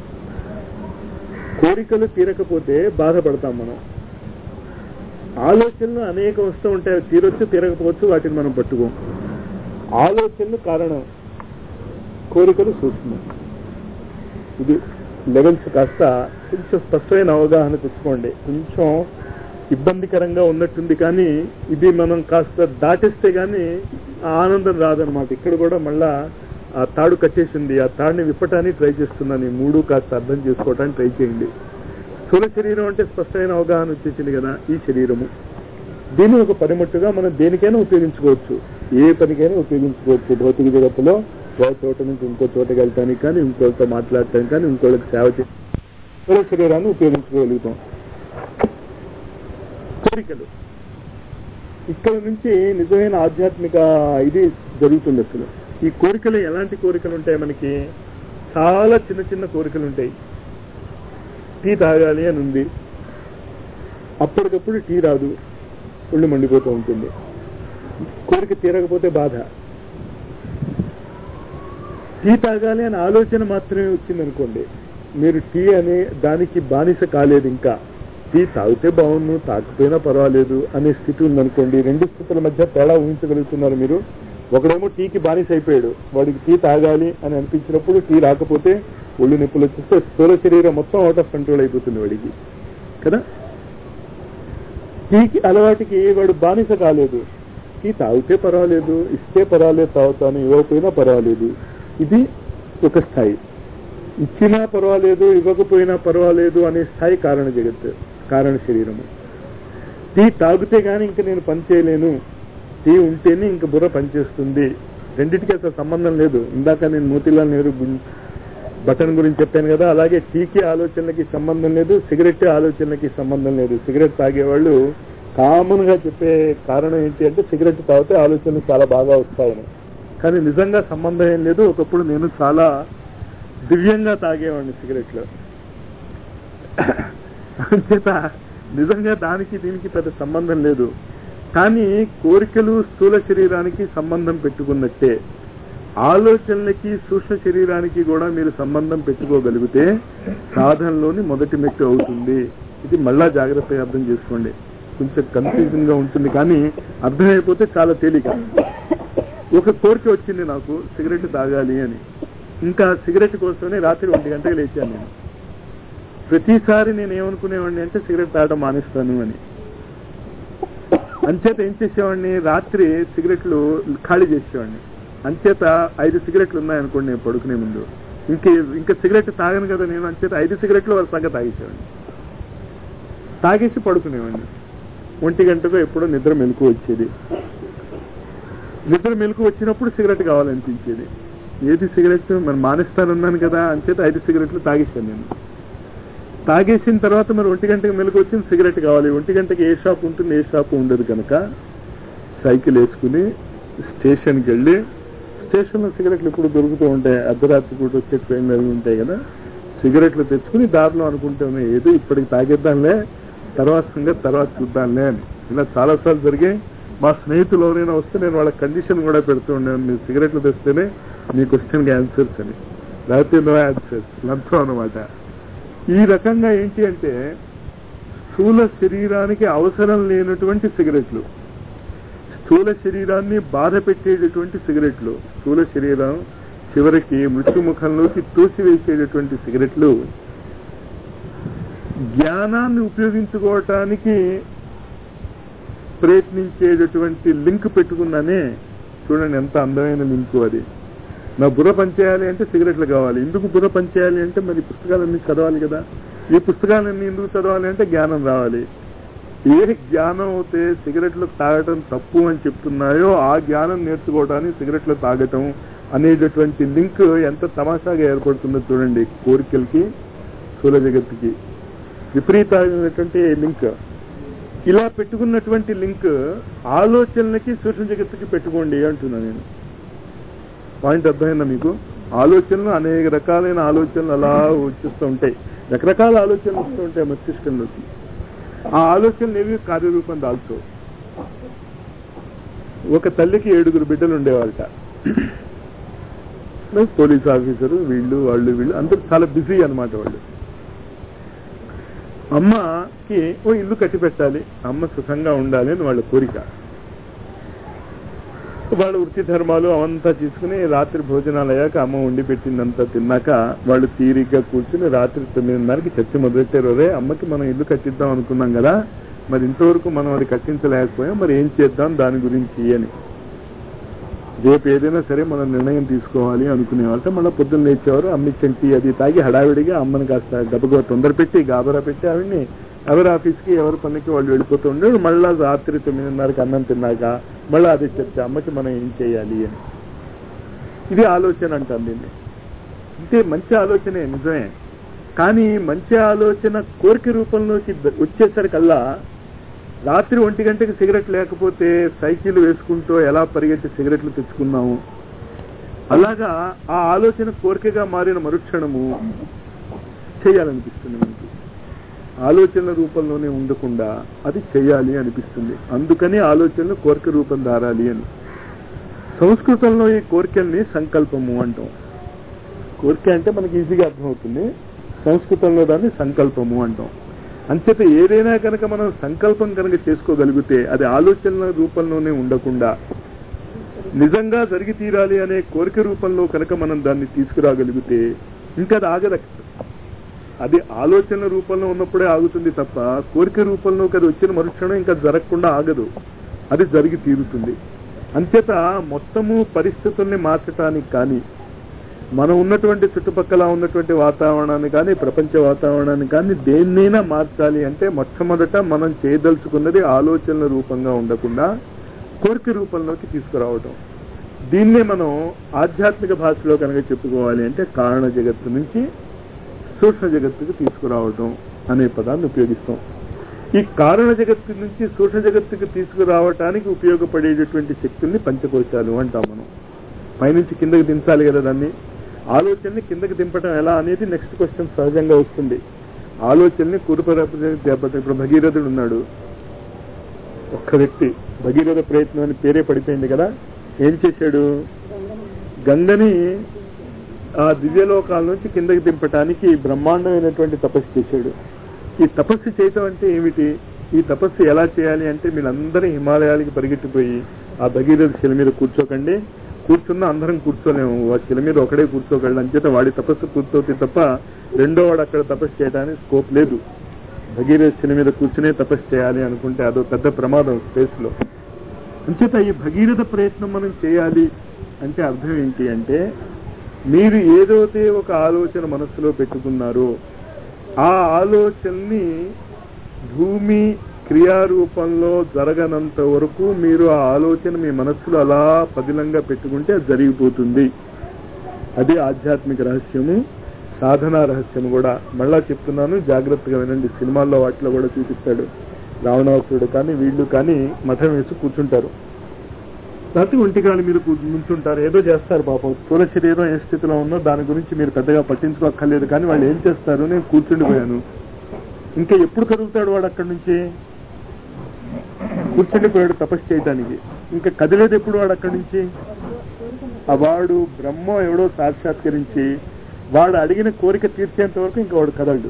కోరికలు తీరకపోతే బాధపడతాం మనం ఆలోచనలు అనేక వస్తూ ఉంటాయి అవి తీరొచ్చు తీరకపోవచ్చు వాటిని మనం పట్టుకోం ఆలోచనలు కారణం కోరికలు సూక్ష్మం ఇది లెవెల్స్ కాస్త కొంచెం స్పష్టమైన అవగాహన తెచ్చుకోండి కొంచెం ఇబ్బందికరంగా ఉన్నట్టుంది కానీ ఇది మనం కాస్త దాటిస్తే గానీ ఆ ఆనందం రాదనమాట ఇక్కడ కూడా మళ్ళా ఆ తాడు కట్టేసింది ఆ తాడుని విప్పటానికి ట్రై చేస్తున్నాను ఈ మూడు కాస్త అర్థం చేసుకోవటానికి ట్రై చేయండి స్థూల శరీరం అంటే స్పష్టమైన అవగాహన వచ్చేసింది కదా ఈ శరీరము దీన్ని ఒక పనిముట్టుగా మనం దేనికైనా ఉపయోగించుకోవచ్చు ఏ పనికైనా ఉపయోగించుకోవచ్చు భౌతిక జగత్తులో ఒక చోట నుంచి ఇంకో చోటకి వెళ్ళటానికి కానీ ఇంకోళ్ళతో మాట్లాడటానికి కానీ ఇంకోళ్ళకి సేవ చేయ స్థూల శరీరాన్ని ఉపయోగించుకోగలుగుతాం కోరికలు ఇక్కడ నుంచి నిజమైన ఆధ్యాత్మిక ఇది జరుగుతుంది అసలు ఈ కోరికలు ఎలాంటి కోరికలు ఉంటాయి మనకి చాలా చిన్న చిన్న కోరికలు ఉంటాయి టీ తాగాలి అని ఉంది అప్పటికప్పుడు టీ రాదు ఒళ్ళు మండిపోతూ ఉంటుంది కోరిక తీరకపోతే బాధ టీ తాగాలి అనే ఆలోచన మాత్రమే వచ్చిందనుకోండి మీరు టీ అనే దానికి బానిస కాలేదు ఇంకా టీ తాగితే బాగుండు తాకపోయినా పర్వాలేదు అనే స్థితి ఉందనుకోండి రెండు స్థితుల మధ్య తేడా ఊహించగలుగుతున్నారు మీరు ఒకడేమో టీకి బానిస అయిపోయాడు వాడికి టీ తాగాలి అని అనిపించినప్పుడు టీ రాకపోతే ఒళ్ళు నొప్పులు వచ్చేస్తే స్థూల శరీరం మొత్తం అవుట్ ఆఫ్ కంట్రోల్ అయిపోతుంది వాడికి కదా టీకి అలవాటుకి వాడు బానిస కాలేదు టీ తాగితే పర్వాలేదు ఇస్తే పర్వాలేదు తాగుతాను ఇవ్వకపోయినా పర్వాలేదు ఇది ఒక స్థాయి ఇచ్చినా పర్వాలేదు ఇవ్వకపోయినా పర్వాలేదు అనే స్థాయి కారణ జగత్ కారణ శరీరము టీ తాగితే గాని ఇంక నేను పని చేయలేను టీ ఉంటేనే ఇంక బుర్ర పనిచేస్తుంది రెండింటికి అసలు సంబంధం లేదు ఇందాక నేను మోతిలాల్ నెహ్రూ గురి- బటన్ గురించి చెప్పాను కదా అలాగే టీకి ఆలోచనలకి సంబంధం లేదు సిగరెట్ ఆలోచనలకి సంబంధం లేదు సిగరెట్ తాగేవాళ్ళు కామన్ గా చెప్పే కారణం ఏంటి అంటే సిగరెట్ తాగితే ఆలోచనలు చాలా బాగా వస్తాయని కానీ నిజంగా సంబంధం ఏం లేదు ఒకప్పుడు నేను చాలా దివ్యంగా తాగేవాడిని సిగరెట్లు అంచేత నిజంగా దానికి దీనికి పెద్ద సంబంధం లేదు కానీ కోరికలు స్థూల శరీరానికి సంబంధం పెట్టుకున్నట్టే ఆలోచనలకి సూక్ష్మ శరీరానికి కూడా మీరు సంబంధం పెట్టుకోగలిగితే సాధనలోని మొదటి మెట్టు అవుతుంది ఇది మళ్ళా జాగ్రత్తగా అర్థం చేసుకోండి కొంచెం కన్ఫ్యూజన్ గా ఉంటుంది కానీ అర్థమైపోతే చాలా తేలిక ఒక కోరిక వచ్చింది నాకు సిగరెట్ తాగాలి అని ఇంకా సిగరెట్ కోసమే రాత్రి ఒంటి గంటకి లేచాను నేను ప్రతిసారి నేను ఏమనుకునేవాడిని అంటే సిగరెట్ తాగడం మానేస్తాను అని అంచేత ఏం చేసేవాడిని రాత్రి సిగరెట్లు ఖాళీ చేసేవాడిని అంచేత ఐదు సిగరెట్లు ఉన్నాయనుకోండి నేను పడుకునే ముందు ఇంక ఇంకా సిగరెట్ తాగను కదా నేను అంచేత ఐదు సిగరెట్లు వాళ్ళ సంగతి తాగేసేవాడిని తాగేసి పడుకునేవాడిని ఒంటి గంటకు ఎప్పుడో నిద్ర మెలకు వచ్చేది నిద్ర మెలకు వచ్చినప్పుడు సిగరెట్ కావాలనిపించేది ఏది సిగరెట్ మరి మానేస్తానన్నాను కదా అంచేత ఐదు సిగరెట్లు తాగేశాను నేను తాగేసిన తర్వాత మరి ఒంటి గంటకి మెలకు వచ్చింది సిగరెట్ కావాలి ఒంటి గంటకి ఏ షాప్ ఉంటుంది ఏ షాప్ ఉండదు కనుక సైకిల్ వేసుకుని స్టేషన్కి వెళ్ళి స్టేషన్లో సిగరెట్లు ఇప్పుడు దొరుకుతూ ఉంటాయి అర్ధరాత్రి పూట వచ్చే ట్రైన్లు అవి ఉంటాయి కదా సిగరెట్లు తెచ్చుకుని దారిలో అనుకుంటాను ఏదో ఇప్పటికి తాగేద్దాంలే తర్వాత సంగతి తర్వాత చూద్దాంలే అని ఇలా చాలాసార్లు జరిగాయి మా స్నేహితులు ఎవరైనా వస్తే నేను వాళ్ళ కండిషన్ కూడా పెడుతూ ఉండేవాను మీరు సిగరెట్లు తెస్తేనే మీ క్వశ్చన్కి ఆన్సర్స్ అని లేకపోతే నో ఆన్సర్స్ లంచం అనమాట ఈ రకంగా ఏంటి అంటే స్థూల శరీరానికి అవసరం లేనటువంటి సిగరెట్లు స్థూల శరీరాన్ని బాధ పెట్టేటటువంటి సిగరెట్లు స్థూల శరీరం చివరికి మృత్యుముఖంలోకి తోసివేసేటటువంటి సిగరెట్లు జ్ఞానాన్ని ఉపయోగించుకోవటానికి ప్రయత్నించేటటువంటి లింక్ పెట్టుకున్నానే చూడండి ఎంత అందమైన లింకు అది నా బుర్ర పనిచేయాలి అంటే సిగరెట్లు కావాలి ఎందుకు బుర్ర పనిచేయాలి అంటే మరి పుస్తకాలన్నీ చదవాలి కదా ఈ పుస్తకాలన్నీ ఎందుకు చదవాలి అంటే జ్ఞానం రావాలి ఏ జ్ఞానం అయితే సిగరెట్లు తాగటం తప్పు అని చెప్తున్నాయో ఆ జ్ఞానం నేర్చుకోవడానికి సిగరెట్లు తాగటం అనేటటువంటి లింక్ ఎంత తమాషాగా ఏర్పడుతుందో చూడండి కోరికలకి స్థూల జగత్తుకి విపరీతమైనటువంటి లింక్ ఇలా పెట్టుకున్నటువంటి లింక్ ఆలోచనలకి సూక్ష్మ జగత్తుకి పెట్టుకోండి అంటున్నా నేను పాయింట్ అర్థమైందా మీకు ఆలోచనలు అనేక రకాలైన ఆలోచనలు అలా వచ్చేస్తూ ఉంటాయి రకరకాల ఆలోచనలు వస్తూ ఉంటాయి మస్తిష్కంలోకి ఆ ఆలోచనలు ఏవి కార్యరూపం దాల్చో ఒక తల్లికి ఏడుగురు బిడ్డలు ఉండేవారట పోలీస్ ఆఫీసరు వీళ్ళు వాళ్ళు వీళ్ళు అందరూ చాలా బిజీ అనమాట వాళ్ళు అమ్మకి ఓ ఇల్లు కట్టి పెట్టాలి అమ్మ సుఖంగా ఉండాలి అని వాళ్ళ కోరిక వాళ్ళ వృత్తి ధర్మాలు అవంతా తీసుకుని రాత్రి భోజనాలు అయ్యాక అమ్మ వండి పెట్టిందంతా తిన్నాక వాళ్ళు తీరిగ్గా కూర్చుని రాత్రి తొమ్మిదిన్నరకి చర్చ మొదలెట్టారు రే అమ్మకి మనం ఇల్లు కట్టిద్దాం అనుకున్నాం కదా మరి ఇంతవరకు మనం అది కట్టించలేకపోయాం మరి ఏం చేద్దాం దాని గురించి అని రేపు ఏదైనా సరే మనం నిర్ణయం తీసుకోవాలి అనుకునే వాళ్ళతో మళ్ళీ పొద్దున్న లేచేవారు అమ్మిచ్చిన టీ అది తాగి హడావిడిగా అమ్మని కాస్త గబగబా తొందర పెట్టి గాబరా పెట్టి ఆవిడ్ని ఎవరి ఆఫీస్కి ఎవరి పనికి వాళ్ళు వెళ్ళిపోతూ ఉండేవారు మళ్ళా రాత్రి తొమ్మిదిన్నరకి అన్నం తిన్నాక మళ్ళీ అది చెప్తే అమ్మకి మనం ఏం చేయాలి అని ఇది ఆలోచన అంటాం దీన్ని అంటే మంచి ఆలోచనే నిజమే కానీ మంచి ఆలోచన కోరిక రూపంలోకి ద- వచ్చేసరికల్లా రాత్రి ఒంటి గంటకి సిగరెట్ లేకపోతే సైకిల్ వేసుకుంటూ ఎలా పరిగెత్తి సిగరెట్లు తెచ్చుకున్నాము అలాగా ఆ ఆలోచన కోరికగా మారిన మరుక్షణము చేయాలనిపిస్తుంది మనకి ఆలోచన రూపంలోనే ఉండకుండా అది చేయాలి అనిపిస్తుంది అందుకని ఆలోచనలు కోరిక రూపం దారాలి అని సంస్కృతంలో ఈ కోరికల్ని సంకల్పము అంటాం కోరిక అంటే మనకి ఈజీగా అర్థమవుతుంది సంస్కృతంలో దాన్ని సంకల్పము అంటాం అంచేత ఏదైనా కనుక మనం సంకల్పం కనుక చేసుకోగలిగితే అది ఆలోచనల రూపంలోనే ఉండకుండా నిజంగా జరిగి తీరాలి అనే కోరిక రూపంలో కనుక మనం దాన్ని తీసుకురాగలిగితే ఇంకా అది ఆగదు అది ఆలోచన రూపంలో ఉన్నప్పుడే ఆగుతుంది తప్ప కోరిక రూపంలోకి అది వచ్చిన మరుక్షణం ఇంకా జరగకుండా ఆగదు అది జరిగి తీరుతుంది అంచేత మొత్తము పరిస్థితుల్ని మార్చటానికి కానీ మనం ఉన్నటువంటి చుట్టుపక్కల ఉన్నటువంటి వాతావరణాన్ని కానీ ప్రపంచ వాతావరణాన్ని కానీ దేన్నైనా మార్చాలి అంటే మొట్టమొదట మనం చేయదలుచుకున్నది ఆలోచనల రూపంగా ఉండకుండా కోరిక రూపంలోకి తీసుకురావటం దీన్నే మనం ఆధ్యాత్మిక భాషలో కనుక చెప్పుకోవాలి అంటే కారణ జగత్తు నుంచి సూక్ష్మ జగత్తుకు తీసుకురావటం అనే పదాన్ని ఉపయోగిస్తాం ఈ కారణ జగత్తు నుంచి సూక్ష్మ జగత్తుకు తీసుకురావటానికి ఉపయోగపడేటటువంటి శక్తుల్ని పంచకోశాలు అంటాం మనం పైనుంచి కిందకి దించాలి కదా దాన్ని ఆలోచనని కిందకి దింపడం ఎలా అనేది నెక్స్ట్ క్వశ్చన్ సహజంగా వస్తుంది ఆలోచనని కురుపరపతి ఇప్పుడు భగీరథుడు ఉన్నాడు ఒక్క వ్యక్తి భగీరథ ప్రయత్నం అని పేరే పడిపోయింది కదా ఏం చేశాడు గంగని ఆ దివ్యలోకాల నుంచి కిందకి దింపటానికి బ్రహ్మాండమైనటువంటి తపస్సు చేశాడు ఈ తపస్సు చేయటం అంటే ఏమిటి ఈ తపస్సు ఎలా చేయాలి అంటే మీరందరూ హిమాలయాలకి పరిగెట్టిపోయి ఆ భగీరథ శిల మీద కూర్చోకండి కూర్చున్న అందరం కూర్చోలేము ఆ శిల మీద ఒకడే కూర్చోగలడు అంచేత వాడి తపస్సు కూర్చోతే తప్ప రెండో వాడు అక్కడ తపస్సు చేయడానికి స్కోప్ లేదు భగీరథ శిల మీద కూర్చునే తపస్సు చేయాలి అనుకుంటే అదో పెద్ద ప్రమాదం స్పేస్ లో అంచేత ఈ భగీరథ ప్రయత్నం మనం చేయాలి అంటే అర్థం ఏంటి అంటే మీరు ఏదైతే ఒక ఆలోచన మనస్సులో పెట్టుకున్నారో ఆ ఆలోచనని భూమి క్రియారూపంలో జరగనంత వరకు మీరు ఆ ఆలోచన మీ మనస్సులో అలా పదిలంగా పెట్టుకుంటే అది జరిగిపోతుంది అది ఆధ్యాత్మిక రహస్యము సాధనా రహస్యం కూడా మళ్ళా చెప్తున్నాను జాగ్రత్తగా వినండి సినిమాల్లో వాటిలో కూడా చూపిస్తాడు రావణాసురుడు కానీ వీళ్ళు కానీ మఠం వేసి కూర్చుంటారు లేకపోతే ఒంటికాల మీద కూ- నుంచుంటారు ఏదో చేస్తారు పాపం స్థూల శరీరం ఏ స్థితిలో ఉందో దాని గురించి మీరు పెద్దగా పట్టించుకోక్కర్లేదు కానీ వాళ్ళు ఏం చేస్తారు నేను కూర్చుండిపోయాను ఇంకా ఎప్పుడు కదులుతాడు వాడు అక్కడి నుంచి కూర్చుండిపోయాడు తపస్సు చేయడానికి ఇంకా కదిలేదు ఎప్పుడు వాడు అక్కడి నుంచి ఆ వాడు బ్రహ్మ ఎవడో సాక్షాత్కరించి వాడు అడిగిన కోరిక తీర్చేంత వరకు ఇంకా వాడు కదలడు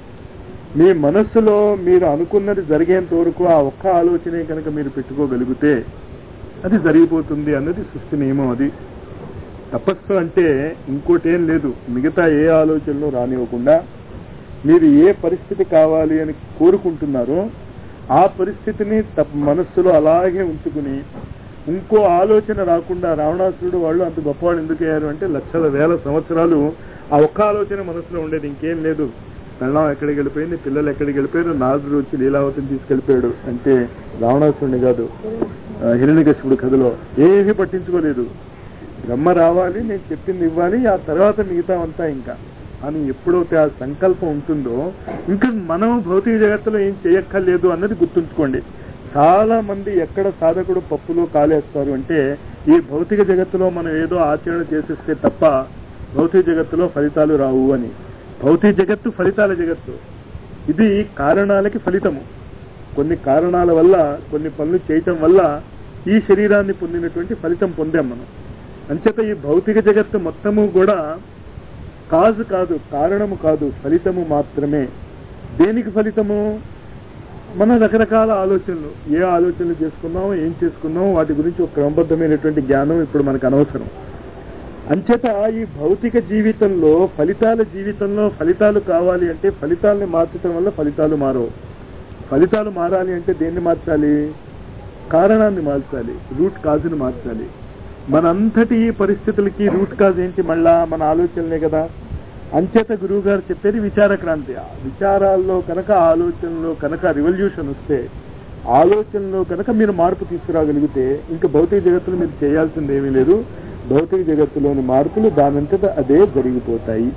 మీ మనస్సులో మీరు అనుకున్నది జరిగేంత వరకు ఆ ఒక్క ఆలోచనే కనుక మీరు పెట్టుకోగలిగితే అది జరిగిపోతుంది అన్నది సృష్టి నియమం అది తపస్సు అంటే ఇంకోటి ఏం లేదు మిగతా ఏ ఆలోచనలు రానివ్వకుండా మీరు ఏ పరిస్థితి కావాలి అని కోరుకుంటున్నారో ఆ పరిస్థితిని తప్ప మనస్సులో అలాగే ఉంచుకుని ఇంకో ఆలోచన రాకుండా రావణాసురుడు వాళ్ళు అంత గొప్పవాళ్ళు ఎందుకు అయ్యారు అంటే లక్షల వేల సంవత్సరాలు ఆ ఒక్క ఆలోచన మనసులో ఉండేది ఇంకేం లేదు పెళ్ళం ఎక్కడికి వెళ్ళిపోయింది పిల్లలు ఎక్కడికి వెళ్ళిపోయారు నారదుడు వచ్చి లీలావతిని తీసుకెళ్ళిపోయాడు అంటే రావణాసురుడిని కాదు ఆ, హిరణ్యకశిపుడు కథలో ఏమీ పట్టించుకోలేదు బ్రహ్మ రావాలి నేను చెప్పింది ఇవ్వాలి ఆ తర్వాత మిగతా అంతా ఇంకా అని ఎప్పుడైతే ఆ సంకల్పం ఉంటుందో ఇంకా మనం భౌతిక జగత్తులో ఏం చేయక్కర్లేదు అన్నది గుర్తుంచుకోండి చాలా మంది ఎక్కడ సాధకుడు పప్పులో కాలేస్తారు అంటే ఈ భౌతిక జగత్తులో మనం ఏదో ఆచరణ చేసేస్తే తప్ప భౌతిక జగత్తులో ఫలితాలు రావు అని భౌతిక జగత్తు ఫలితాల జగత్తు ఇది కారణాలకి ఫలితము కొన్ని కారణాల వల్ల కొన్ని పనులు చేయటం వల్ల ఈ శరీరాన్ని పొందినటువంటి ఫలితం పొందాం మనం అంచేత ఈ భౌతిక జగత్తు మొత్తము కూడా కాజు కాదు కారణము కాదు ఫలితము మాత్రమే దేనికి ఫలితము మన రకరకాల ఆలోచనలు ఏ ఆలోచనలు చేసుకున్నాం ఏం చేసుకున్నాం వాటి గురించి ఒక క్రమబద్ధమైనటువంటి జ్ఞానం ఇప్పుడు మనకు అనవసరం అంచేత ఈ భౌతిక జీవితంలో ఫలితాల జీవితంలో ఫలితాలు కావాలి అంటే ఫలితాలని మార్చడం వల్ల ఫలితాలు మారవు ఫలితాలు మారాలి అంటే దేన్ని మార్చాలి కారణాన్ని మార్చాలి రూట్ కాజుని మార్చాలి మనంతటి ఈ పరిస్థితులకి రూట్ కాజ్ ఏంటి మళ్ళా మన ఆలోచనలే కదా అంచేత గురువు గారు చెప్పేది విచార క్రాంతి ఆ విచారాల్లో కనుక ఆలోచనలో కనుక రివల్యూషన్ వస్తే ఆలోచనలో కనుక మీరు మార్పు తీసుకురాగలిగితే ఇంకా భౌతిక జగత్తులో మీరు చేయాల్సింది ఏమీ లేదు భౌతిక జగత్తులోని మార్పులు దానంతట అదే జరిగిపోతాయి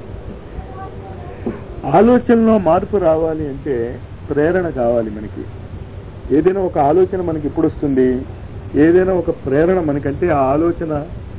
ఆలోచనలో మార్పు రావాలి అంటే ప్రేరణ కావాలి మనకి ఏదైనా ఒక ఆలోచన మనకి ఎప్పుడు వస్తుంది ఏదైనా ఒక ప్రేరణ మనకంటే ఆ ఆలోచన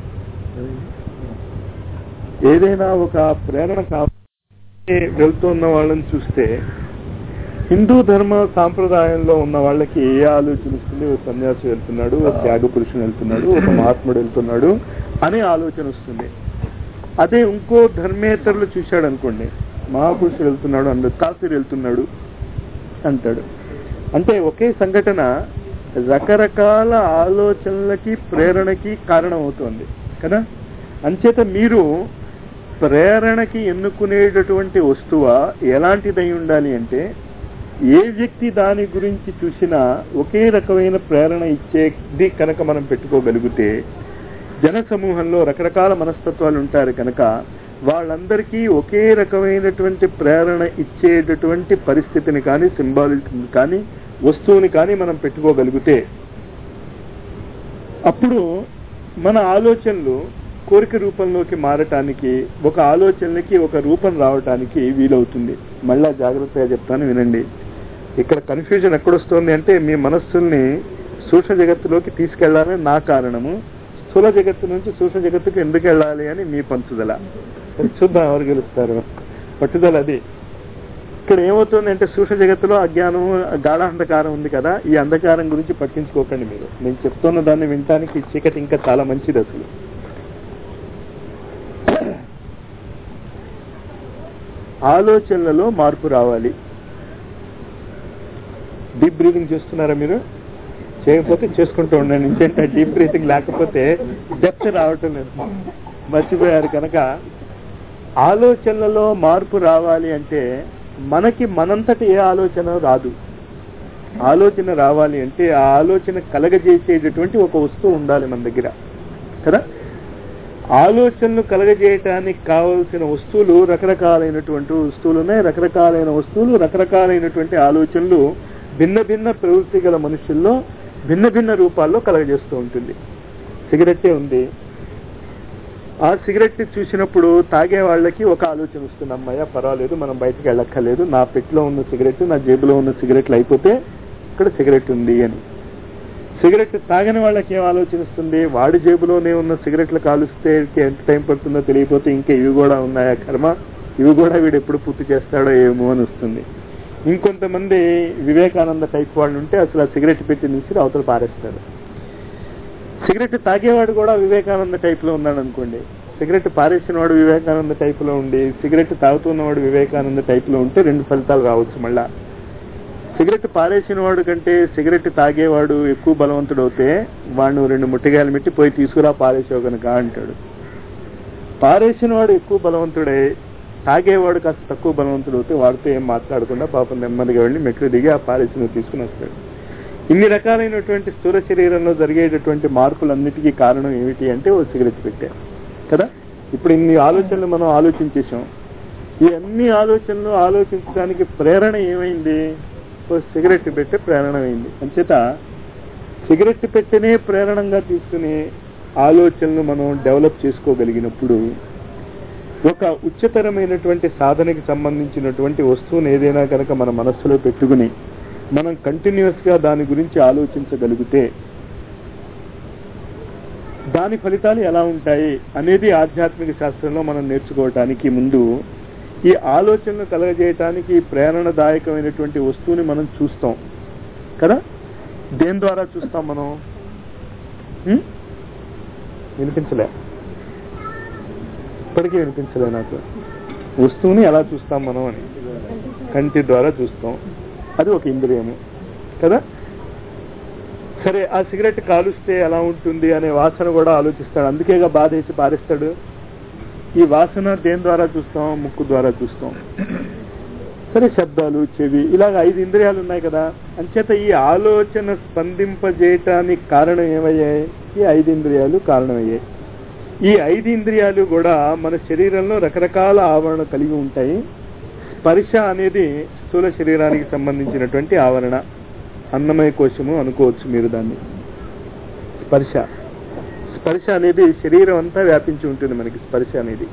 ఏదైనా ఒక ప్రేరణ కావాలి వెళ్తున్న వాళ్ళని చూస్తే హిందూ ధర్మ సాంప్రదాయంలో ఉన్న వాళ్ళకి ఏ ఆలోచన వస్తుంది ఒక సన్యాసి వెళ్తున్నాడు ఒక త్యాగ పురుషుడు వెళ్తున్నాడు ఒక మహాత్ముడు వెళ్తున్నాడు అనే ఆలోచన వస్తుంది అదే ఇంకో ధర్మేతరులు చూశాడు అనుకోండి మహాపురుషుడు వెళ్తున్నాడు అందరు కాఫీర్ వెళ్తున్నాడు అంటాడు అంటే ఒకే సంఘటన రకరకాల ఆలోచనలకి ప్రేరణకి కారణం అవుతుంది కదా అంచేత మీరు ప్రేరణకి ఎన్నుకునేటటువంటి వస్తువ ఎలాంటిదై ఉండాలి అంటే ఏ వ్యక్తి దాని గురించి చూసినా ఒకే రకమైన ప్రేరణ ఇచ్చేది కనుక మనం పెట్టుకోగలిగితే జన సమూహంలో రకరకాల మనస్తత్వాలు ఉంటారు కనుక వాళ్ళందరికీ ఒకే రకమైనటువంటి ప్రేరణ ఇచ్చేటటువంటి పరిస్థితిని కానీ సింబాలిక్ కానీ వస్తువుని కానీ మనం పెట్టుకోగలిగితే అప్పుడు మన ఆలోచనలు కోరిక రూపంలోకి మారటానికి ఒక ఆలోచనలకి ఒక రూపం రావటానికి వీలవుతుంది మళ్ళా జాగ్రత్తగా చెప్తాను వినండి ఇక్కడ కన్ఫ్యూజన్ ఎక్కడొస్తుంది అంటే మీ మనస్సుల్ని సూక్ష్మ జగత్తులోకి తీసుకెళ్లాలని నా కారణము స్థూల జగత్తు నుంచి సూక్ష్మ జగత్తుకు ఎందుకు వెళ్ళాలి అని మీ పంచుదల చూద్దాం ఎవరు గెలుస్తారు పట్టుదల అది ఇక్కడ ఏమవుతుంది అంటే సూక్ష్మ జగత్తులో అజ్ఞానం గాఢ అంధకారం ఉంది కదా ఈ అంధకారం గురించి పట్టించుకోకండి మీరు నేను చెప్తున్న దాన్ని వినటానికి ఈ చీకటి ఇంకా చాలా మంచిది అసలు ఆలోచనలలో మార్పు రావాలి డీప్ బ్రీతింగ్ చేస్తున్నారా మీరు చేయకపోతే చేసుకుంటూ ఉండండి ఇంకేంటే డీప్ బ్రీతింగ్ లేకపోతే డెప్త్ రావటం లేదు మర్చిపోయారు కనుక ఆలోచనలలో మార్పు రావాలి అంటే మనకి మనంతటి ఏ ఆలోచన రాదు ఆలోచన రావాలి అంటే ఆ ఆలోచన కలగజేసేటటువంటి ఒక వస్తువు ఉండాలి మన దగ్గర కదా ఆలోచనలు కలగజేయటానికి కావలసిన వస్తువులు రకరకాలైనటువంటి వస్తువులు ఉన్నాయి రకరకాలైన వస్తువులు రకరకాలైనటువంటి ఆలోచనలు భిన్న భిన్న ప్రవృత్తి గల మనుషుల్లో భిన్న భిన్న రూపాల్లో కలగజేస్తూ ఉంటుంది సిగరెట్టే ఉంది ఆ సిగరెట్ చూసినప్పుడు తాగే వాళ్ళకి ఒక ఆలోచన వస్తుంది అమ్మయ్య పర్వాలేదు మనం బయటికి వెళ్ళక్కర్లేదు నా పెట్టులో ఉన్న సిగరెట్ నా జేబులో ఉన్న సిగరెట్లు అయిపోతే ఇక్కడ సిగరెట్ ఉంది అని సిగరెట్ తాగని వాళ్ళకి ఏం ఆలోచనిస్తుంది వాడి జేబులోనే ఉన్న సిగరెట్లు కాలుస్తే ఎంత టైం పడుతుందో తెలియకపోతే ఇంకా ఇవి కూడా ఉన్నాయా కర్మ ఇవి కూడా వీడు ఎప్పుడు పూర్తి చేస్తాడో ఏమో అని వస్తుంది ఇంకొంతమంది వివేకానంద టైప్ వాళ్ళు ఉంటే అసలు ఆ సిగరెట్ పెట్టి నుంచి అవతల పారేస్తాడు సిగరెట్ తాగేవాడు కూడా వివేకానంద టైప్ లో ఉన్నాడు అనుకోండి సిగరెట్ పారేసిన వాడు వివేకానంద టైప్ లో ఉండి సిగరెట్ తాగుతున్నవాడు వివేకానంద టైప్ లో ఉంటే రెండు ఫలితాలు రావచ్చు మళ్ళా సిగరెట్ పారేసిన వాడు కంటే సిగరెట్ తాగేవాడు ఎక్కువ బలవంతుడు అవుతే వాడు రెండు ముట్టిగాయలు పెట్టి పోయి తీసుకురా పారేసావు కనుక అంటాడు పారేసిన వాడు ఎక్కువ బలవంతుడై తాగేవాడు కాస్త తక్కువ బలవంతుడు అవుతే వాడితో ఏం మాట్లాడకుండా పాపం నెమ్మదిగా వెళ్ళి మెట్లు దిగి ఆ పారేసిన తీసుకుని వస్తాడు ఇన్ని రకాలైనటువంటి స్థూల శరీరంలో జరిగేటటువంటి మార్పులన్నిటికీ కారణం ఏమిటి అంటే ఓ సిగరెట్ పెట్టే కదా ఇప్పుడు ఇన్ని ఆలోచనలు మనం ఆలోచించేసాం ఈ అన్ని ఆలోచనలు ఆలోచించడానికి ప్రేరణ ఏమైంది ఓ సిగరెట్ పెట్టే ప్రేరణ అయింది అంచేత సిగరెట్ పెట్టెనే ప్రేరణంగా తీసుకుని ఆలోచనలు మనం డెవలప్ చేసుకోగలిగినప్పుడు ఒక ఉच्चతరమైనటువంటి సాధనకి సంబంధించినటువంటి వస్తువుని ఏదైనా కనుక మన మనస్సులో పెట్టుకుని మనం కంటిన్యూస్ గా దాని గురించి ఆలోచించగలిగితే దాని ఫలితాలు ఎలా ఉంటాయి అనేది ఆధ్యాత్మిక శాస్త్రంలో మనం నేర్చుకోవటానికి ముందు ఈ ఆలోచనలు కలగజేయటానికి ప్రేరణదాయకమైనటువంటి వస్తువుని మనం చూస్తాం కదా దేని ద్వారా చూస్తాం మనం ఉం? వినిపించలే ఇప్పటికీ వినిపించలే నాకు వస్తువుని ఎలా చూస్తాం మనం అని కంటి ద్వారా చూస్తాం అది ఒక ఇంద్రియము కదా సరే ఆ సిగరెట్ కాలుస్తే ఎలా ఉంటుంది అనే వాసన కూడా ఆలోచిస్తాడు అందుకేగా బాధ వేసి పారేస్తాడు ఈ వాసన దేని ద్వారా చూస్తాం ముక్కు ద్వారా చూస్తాం సరే శబ్దాలు చెవి ఇలాగ ఐదు ఇంద్రియాలు ఉన్నాయి కదా అంచేత ఈ ఆలోచన స్పందింపజేయటానికి కారణం ఏమయ్యాయి ఈ ఐదు ఇంద్రియాలు కారణమయ్యాయి ఈ ఐదు ఇంద్రియాలు కూడా మన శరీరంలో రకరకాల ఆవరణ కలిగి ఉంటాయి స్పర్శ అనేది స్థూల శరీరానికి సంబంధించినటువంటి ఆవరణ అన్నమయ కోశము అనుకోవచ్చు మీరు దాన్ని స్పర్శ స్పర్శ అనేది శరీరం అంతా వ్యాపించి ఉంటుంది మనకి స్పర్శ అనేది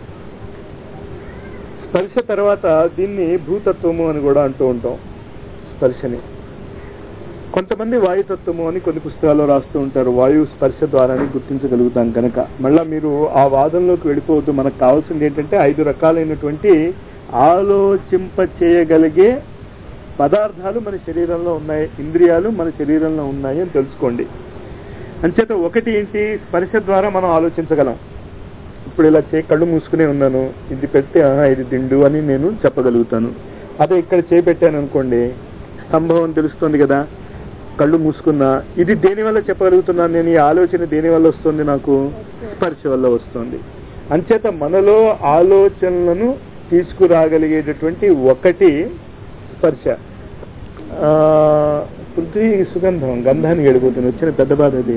స్పర్శ తర్వాత దీన్ని భూతత్వము అని కూడా అంటూ ఉంటాం స్పర్శని కొంతమంది వాయుతత్వము అని కొన్ని పుస్తకాల్లో రాస్తూ ఉంటారు వాయు స్పర్శ ద్వారానే గుర్తించగలుగుతాం కనుక మళ్ళా మీరు ఆ వాదనలోకి వెళ్ళిపోవద్దు మనకు కావాల్సింది ఏంటంటే ఐదు రకాలైనటువంటి ఆలోచింప చేయగలిగే పదార్థాలు మన శరీరంలో ఉన్నాయి ఇంద్రియాలు మన శరీరంలో ఉన్నాయి అని తెలుసుకోండి అంచేత ఒకటి ఏంటి స్పర్శ ద్వారా మనం ఆలోచించగలం ఇప్పుడు ఇలా చే కళ్ళు మూసుకునే ఉన్నాను ఇది పెడితే ఆహా, ఇది దిండు అని నేను చెప్పగలుగుతాను అదే ఇక్కడ చేపెట్టాను అనుకోండి స్తంభం అని తెలుస్తుంది కదా కళ్ళు మూసుకున్నా ఇది దేని వల్ల చెప్పగలుగుతున్నాను నేను ఈ ఆలోచన దేని వల్ల వస్తుంది నాకు స్పర్శ వల్ల వస్తుంది అంచేత మనలో ఆలోచనలను తీసుకురాగలిగేటటువంటి ఒకటి స్పర్శ ఆ, పృథ్వీ సుగంధం గంధానికి వెళ్ళిపోతుంది వచ్చిన పెద్ద బాధ అది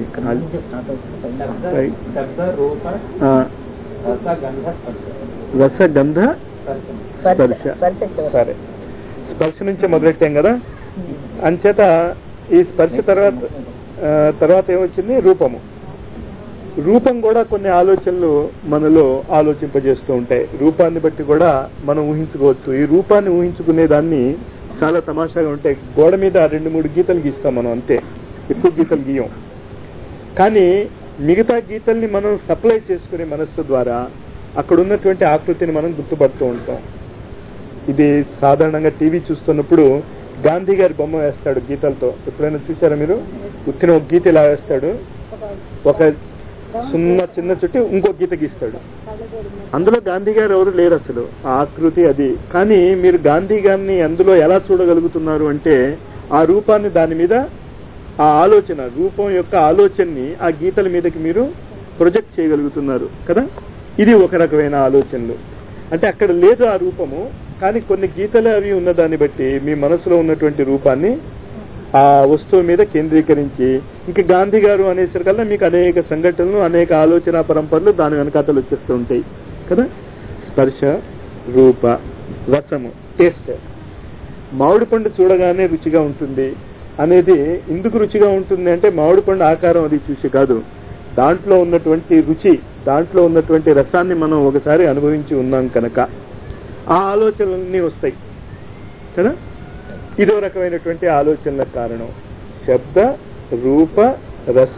Right. శబ్ద రూప ఆ, రస గంధ స్పర్శ రసగంధ స్పర్శ సరే స్పర్శ నుంచి మొదలెట్టాం కదా అంచేత ఈ స్పర్శ తర్వాత ఆ, తర్వాత ఏమొచ్చింది రూపము రూపం కూడా కొన్ని ఆలోచనలు మనలో ఆలోచింపజేస్తూ ఉంటాయి రూపాన్ని బట్టి కూడా మనం ఊహించుకోవచ్చు ఈ రూపాన్ని ఊహించుకునే దాన్ని చాలా తమాషాగా ఉంటాయి గోడ మీద రెండు మూడు గీతలు గీస్తాం మనం అంతే ఎక్కువ గీతలు గీయం కానీ మిగతా గీతల్ని మనం సప్లై చేసుకునే మనస్సు ద్వారా అక్కడ ఉన్నటువంటి ఆకృతిని మనం గుర్తుపడుతూ ఉంటాం ఇది సాధారణంగా టీవీ చూస్తున్నప్పుడు గాంధీ గారి బొమ్మ వేస్తాడు గీతలతో ఎప్పుడైనా చూసారా మీరు ఉత్తిన ఒక గీత ఇలా వేస్తాడు ఒక సున్న చిన్న చుట్టి ఇంకో గీత గీస్తాడు అందులో గాంధీ గారు ఎవరు లేరు అసలు ఆ ఆకృతి అది కానీ మీరు గాంధీ గారిని అందులో ఎలా చూడగలుగుతున్నారు అంటే ఆ రూపాన్ని దాని మీద ఆ ఆలోచన రూపం యొక్క ఆలోచనని ఆ గీతల మీదకి మీరు ప్రొజెక్ట్ చేయగలుగుతున్నారు కదా ఇది ఒక రకమైన ఆలోచనలు అంటే అక్కడ లేదు ఆ రూపము కానీ కొన్ని గీతలు అవి ఉన్న దాన్ని బట్టి మీ మనసులో ఉన్నటువంటి రూపాన్ని ఆ వస్తువు మీద కేంద్రీకరించి ఇంకా గాంధీ గారు అనేసరికల్లా మీకు అనేక సంఘటనలు అనేక ఆలోచన పరంపరలు దాని వెనకాతలు వచ్చేస్తూ ఉంటాయి కదా స్పర్శ రూప రసము టేస్ట్ మామిడి పండు చూడగానే రుచిగా ఉంటుంది అనేది ఎందుకు రుచిగా ఉంటుంది అంటే మామిడి పండు ఆకారం అది చూసి కాదు దాంట్లో ఉన్నటువంటి రుచి దాంట్లో ఉన్నటువంటి రసాన్ని మనం ఒకసారి అనుభవించి ఉన్నాం కనుక ఆ ఆలోచనలన్నీ వస్తాయి కదా ఇదో రకమైనటువంటి ఆలోచనలకు కారణం శబ్ద రూప రస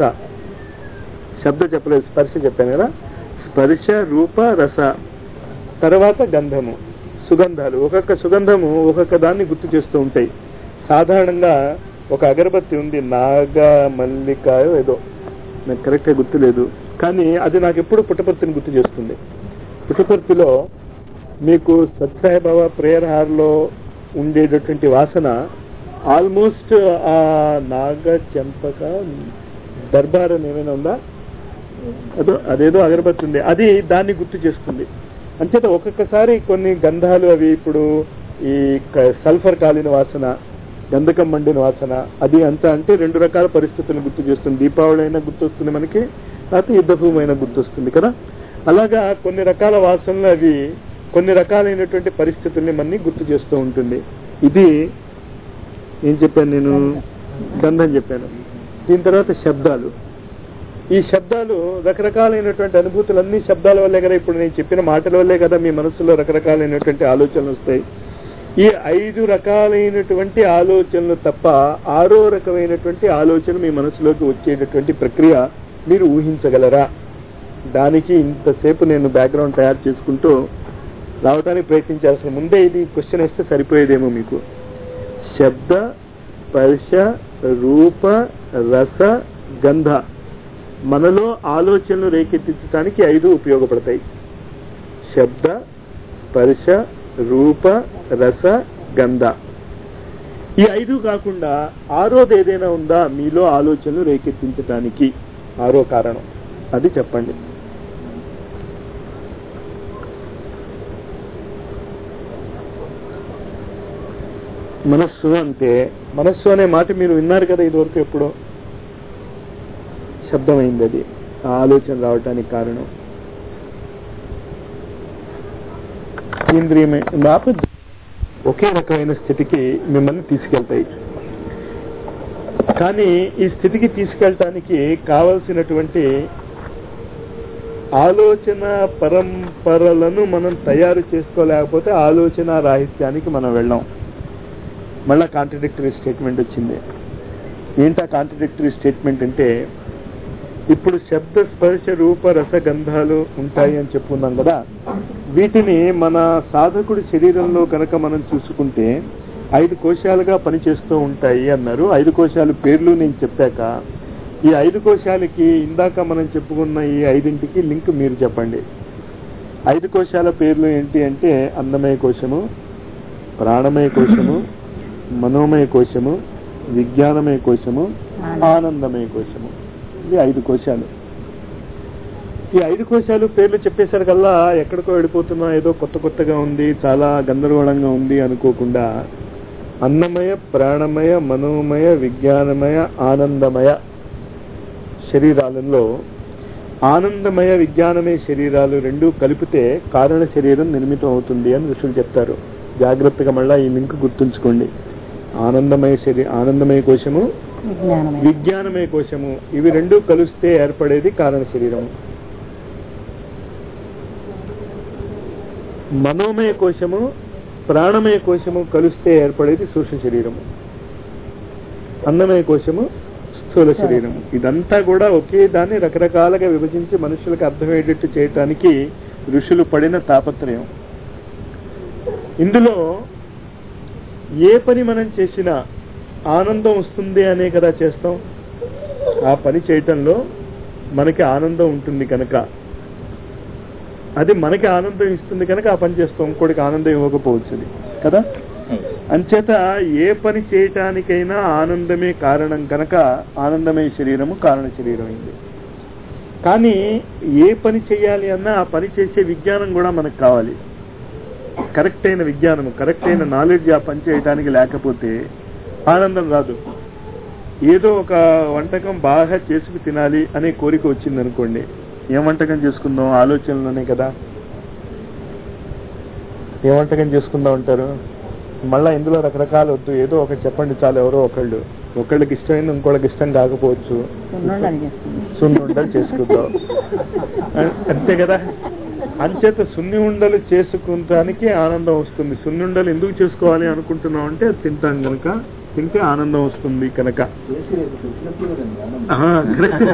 శబ్ద చెప్పలేదు స్పర్శ చెప్పాను కదా స్పర్శ రూప రస తర్వాత గంధము సుగంధాలు ఒక్కొక్క సుగంధము ఒక్కొక్క దాన్ని గుర్తు చేస్తూ ఉంటాయి సాధారణంగా ఒక అగరబత్తి ఉంది నాగ మల్లికాయో ఏదో నాకు కరెక్ట్గా గుర్తులేదు కానీ అది నాకు ఎప్పుడు పుట్టపర్తిని గుర్తు చేస్తుంది పుట్టపర్తిలో మీకు సత్సాయిబాబా ప్రేయర్ హార్లో ఉండేటటువంటి వాసన ఆల్మోస్ట్ ఆ నాగ చెంపక దర్బారం ఏమైనా ఉందా అదో అదేదో అగరబత్తి ఉంది అది దాన్ని గుర్తు చేస్తుంది అంచేత ఒక్కొక్కసారి కొన్ని గంధాలు అవి ఇప్పుడు ఈ క- సల్ఫర్ కాలిన వాసన గంధకం మండిన వాసన అది అంతా అంటే రెండు రకాల పరిస్థితులను గుర్తు చేస్తుంది దీపావళి అయినా గుర్తొస్తుంది మనకి లేకపోతే యుద్ధ భూమి అయినా గుర్తొస్తుంది కదా అలాగా కొన్ని రకాల వాసనలు అవి కొన్ని రకాలైనటువంటి పరిస్థితుల్ని మనని గుర్తు చేస్తూ ఉంటుంది ఇది ఏం చెప్పాను నేను గంధం చెప్పాను దీని తర్వాత శబ్దాలు ఈ శబ్దాలు రకరకాలైనటువంటి అనుభూతులన్నీ శబ్దాల వల్లే కదా ఇప్పుడు నేను చెప్పిన మాటల వల్లే కదా మీ మనసులో రకరకాలైనటువంటి ఆలోచనలు వస్తాయి ఈ ఐదు రకాలైనటువంటి ఆలోచనలు తప్ప ఆరో రకమైనటువంటి ఆలోచన మీ మనసులోకి వచ్చేటటువంటి ప్రక్రియ మీరు ఊహించగలరా దానికి ఇంతసేపు నేను బ్యాక్గ్రౌండ్ తయారు చేసుకుంటూ రావడానికి ప్రయత్నించాల్సిన ముందే ఇది క్వశ్చన్ వేస్తే సరిపోయేదేమో మీకు శబ్ద స్పర్శ రూప రస గంధ మనలో ఆలోచనలు రేకెత్తించడానికి ఐదు ఉపయోగపడతాయి శబ్ద స్పర్శ రూప రస గంధ ఈ ఐదు కాకుండా ఆరోది ఏదైనా ఉందా మీలో ఆలోచనలు రేకెత్తించడానికి ఆరో కారణం అది చెప్పండి మనస్సు అంటే మనస్సు అనే మాట మీరు విన్నారు కదా ఇదివరకు ఎప్పుడో శబ్దమైంది అది ఆ ఆలోచన రావటానికి కారణం ఇంద్రియమే నాకు ఒకే రకమైన స్థితికి మిమ్మల్ని తీసుకెళ్తాయి కానీ ఈ స్థితికి తీసుకెళ్ళటానికి కావలసినటువంటి ఆలోచన పరంపరలను మనం తయారు చేసుకోలేకపోతే ఆలోచన రాహిత్యానికి మనం వెళ్ళాం మళ్ళా కాంట్రడిక్టరీ స్టేట్మెంట్ వచ్చింది ఏంటా కాంట్రడిక్టరీ స్టేట్మెంట్ అంటే ఇప్పుడు శబ్ద స్పర్శ రూప రసగంధాలు ఉంటాయి అని చెప్పుకున్నాం కదా వీటిని మన సాధకుడి శరీరంలో కనుక మనం చూసుకుంటే ఐదు కోశాలుగా పనిచేస్తూ ఉంటాయి అన్నారు ఐదు కోశాల పేర్లు నేను చెప్పాక ఈ ఐదు కోశాలకి ఇందాక మనం చెప్పుకున్న ఈ ఐదింటికి లింక్ మీరు చెప్పండి ఐదు కోశాల పేర్లు ఏంటి అంటే అన్నమయ కోశము ప్రాణమయ కోశము మనోమయ కోశము విజ్ఞానమయ కోశము ఆనందమయ కోశము ఇది ఐదు కోశాలు ఈ ఐదు కోశాలు పేర్లు చెప్పేసరికల్లా ఎక్కడికో వెళ్ళిపోతున్నా ఏదో కొత్త కొత్తగా ఉంది చాలా గందరగోళంగా ఉంది అనుకోకుండా అన్నమయ ప్రాణమయ మనోమయ విజ్ఞానమయ ఆనందమయ శరీరాలలో ఆనందమయ విజ్ఞానమయ శరీరాలు రెండు కలిపితే కారణ శరీరం నిర్మితం అవుతుంది అని ఋషులు చెప్తారు జాగ్రత్తగా మళ్ళా ఈ లింక్ గుర్తుంచుకోండి ఆనందమయ శరీ ఆనందమయ కోశము విజ్ఞానమే విజ్ఞానమయ కోశము ఇవి రెండు కలిస్తే ఏర్పడేది కారణ శరీరము మనోమయ కోశము ప్రాణమయ కోశము కలిస్తే ఏర్పడేది సూక్ష్మ శరీరము అన్నమయ కోశము స్థూల శరీరము ఇదంతా కూడా ఒకే దాన్ని రకరకాలుగా విభజించి మనుషులకు అర్థమయ్యేటట్టు చేయటానికి ఋషులు పడిన తాపత్రయం ఇందులో ఏ పని మనం చేసినా ఆనందం వస్తుంది అనే కదా చేస్తాం ఆ పని చేయటంలో మనకి ఆనందం ఉంటుంది కనుక అది మనకి ఆనందం ఇస్తుంది కనుక ఆ పని చేస్తాం ఇంకోటికి ఆనందం ఇవ్వకపోవచ్చు అది కదా అంచేత ఏ పని చేయటానికైనా ఆనందమే కారణం కనుక ఆనందమయ శరీరము కారణ శరీరం అయింది కానీ ఏ పని చేయాలి అన్నా ఆ పని చేసే విజ్ఞానం కూడా మనకు కావాలి కరెక్ట్ అయిన విజ్ఞానము కరెక్ట్ అయిన నాలెడ్జ్ ఆ పని చేయడానికి లేకపోతే ఆనందం రాదు ఏదో ఒక వంటకం బాగా చేసుకు తినాలి అనే కోరిక వచ్చింది అనుకోండి ఏం వంటకం చేసుకుందాం ఆలోచనలోనే కదా ఏ వంటకం చేసుకుందాం అంటారు మళ్ళా ఇందులో రకరకాలు వద్దు ఏదో ఒకటి చెప్పండి చాలు ఎవరో ఒకళ్ళు ఒకళ్ళకి ఇష్టమైంది ఇంకోళ్ళకి ఇష్టం కాకపోవచ్చు సున్నుండలు చేస్తుంది సున్నుండలు చేసుకుందాం అ- అంతే కదా అంచేత సున్ని ఉండలు చేసుకుంటానికి ఆనందం వస్తుంది సున్ని ఉండలు ఎందుకు చేసుకోవాలి అనుకుంటున్నాం అంటే అది తింటాం కనుక తింటే ఆనందం వస్తుంది కనుక చేసి రేపు తెలిసినప్పుడు కదండి ఆనందం. ఆహా, correct.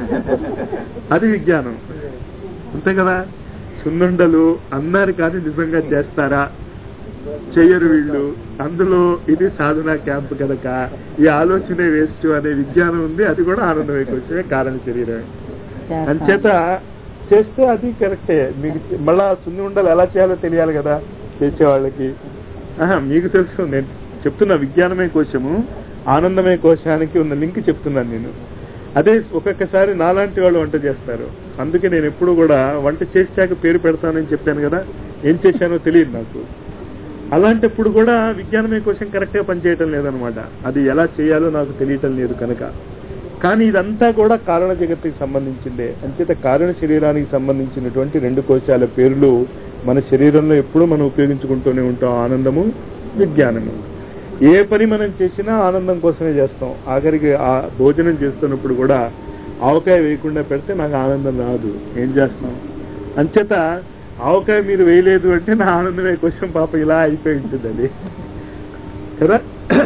అది విజ్ఞానం అంతే కదా సున్నుండలు అన్నారు కానీ నిజంగా చేస్తారా చెయ్యరు వీళ్ళు అందులో ఇది సాధన క్యాంప్ కనుక ఈ ఆలోచనే వేస్ట్ అనే విజ్ఞానం ఉంది అది కూడా ఆనందమే వచ్చే కారణ శరీరమే అంచేత చేస్తే అది కరెక్టే మీకు తె- మళ్ళా సున్ని ఉండలు ఎలా చేయాలో తెలియాలి కదా చేసే వాళ్ళకి ఆహా, మీకు తెలుసు నేను చెప్తున్నా విజ్ఞానమే కోశము ఆనందమే కోశానికి ఉన్న లింక్ చెప్తున్నాను నేను అదే ఒక్కొక్కసారి నాలాంటి వాళ్ళు వంట చేస్తారు అందుకే నేను ఎప్పుడు కూడా వంట చేశాక పేరు పెడతానని చెప్పాను కదా ఏం చేశానో తెలియదు నాకు అలాంటప్పుడు కూడా విజ్ఞానమే కోసం కరెక్ట్గా పనిచేయటం లేదనమాట అది ఎలా చేయాలో నాకు తెలియటం లేదు కనుక కానీ ఇదంతా కూడా కారణ జగత్తుకి సంబంధించిందే అంచేత కారణ శరీరానికి సంబంధించినటువంటి రెండు కోశాల పేర్లు మన శరీరంలో ఎప్పుడూ మనం ఉపయోగించుకుంటూనే ఉంటాం ఆనందము విజ్ఞానము ఏ పని మనం చేసినా ఆనందం కోసమే చేస్తాం ఆఖరికి ఆ భోజనం చేస్తున్నప్పుడు కూడా ఆవకాయ వేయకుండా పెడితే నాకు ఆనందం రాదు ఏం చేస్తాం అంచేత ఆవకాయ మీరు వేయలేదు అంటే నా ఆనందమే కోసం పాప ఇలా అయిపోయి ఉంటుంది అది కదా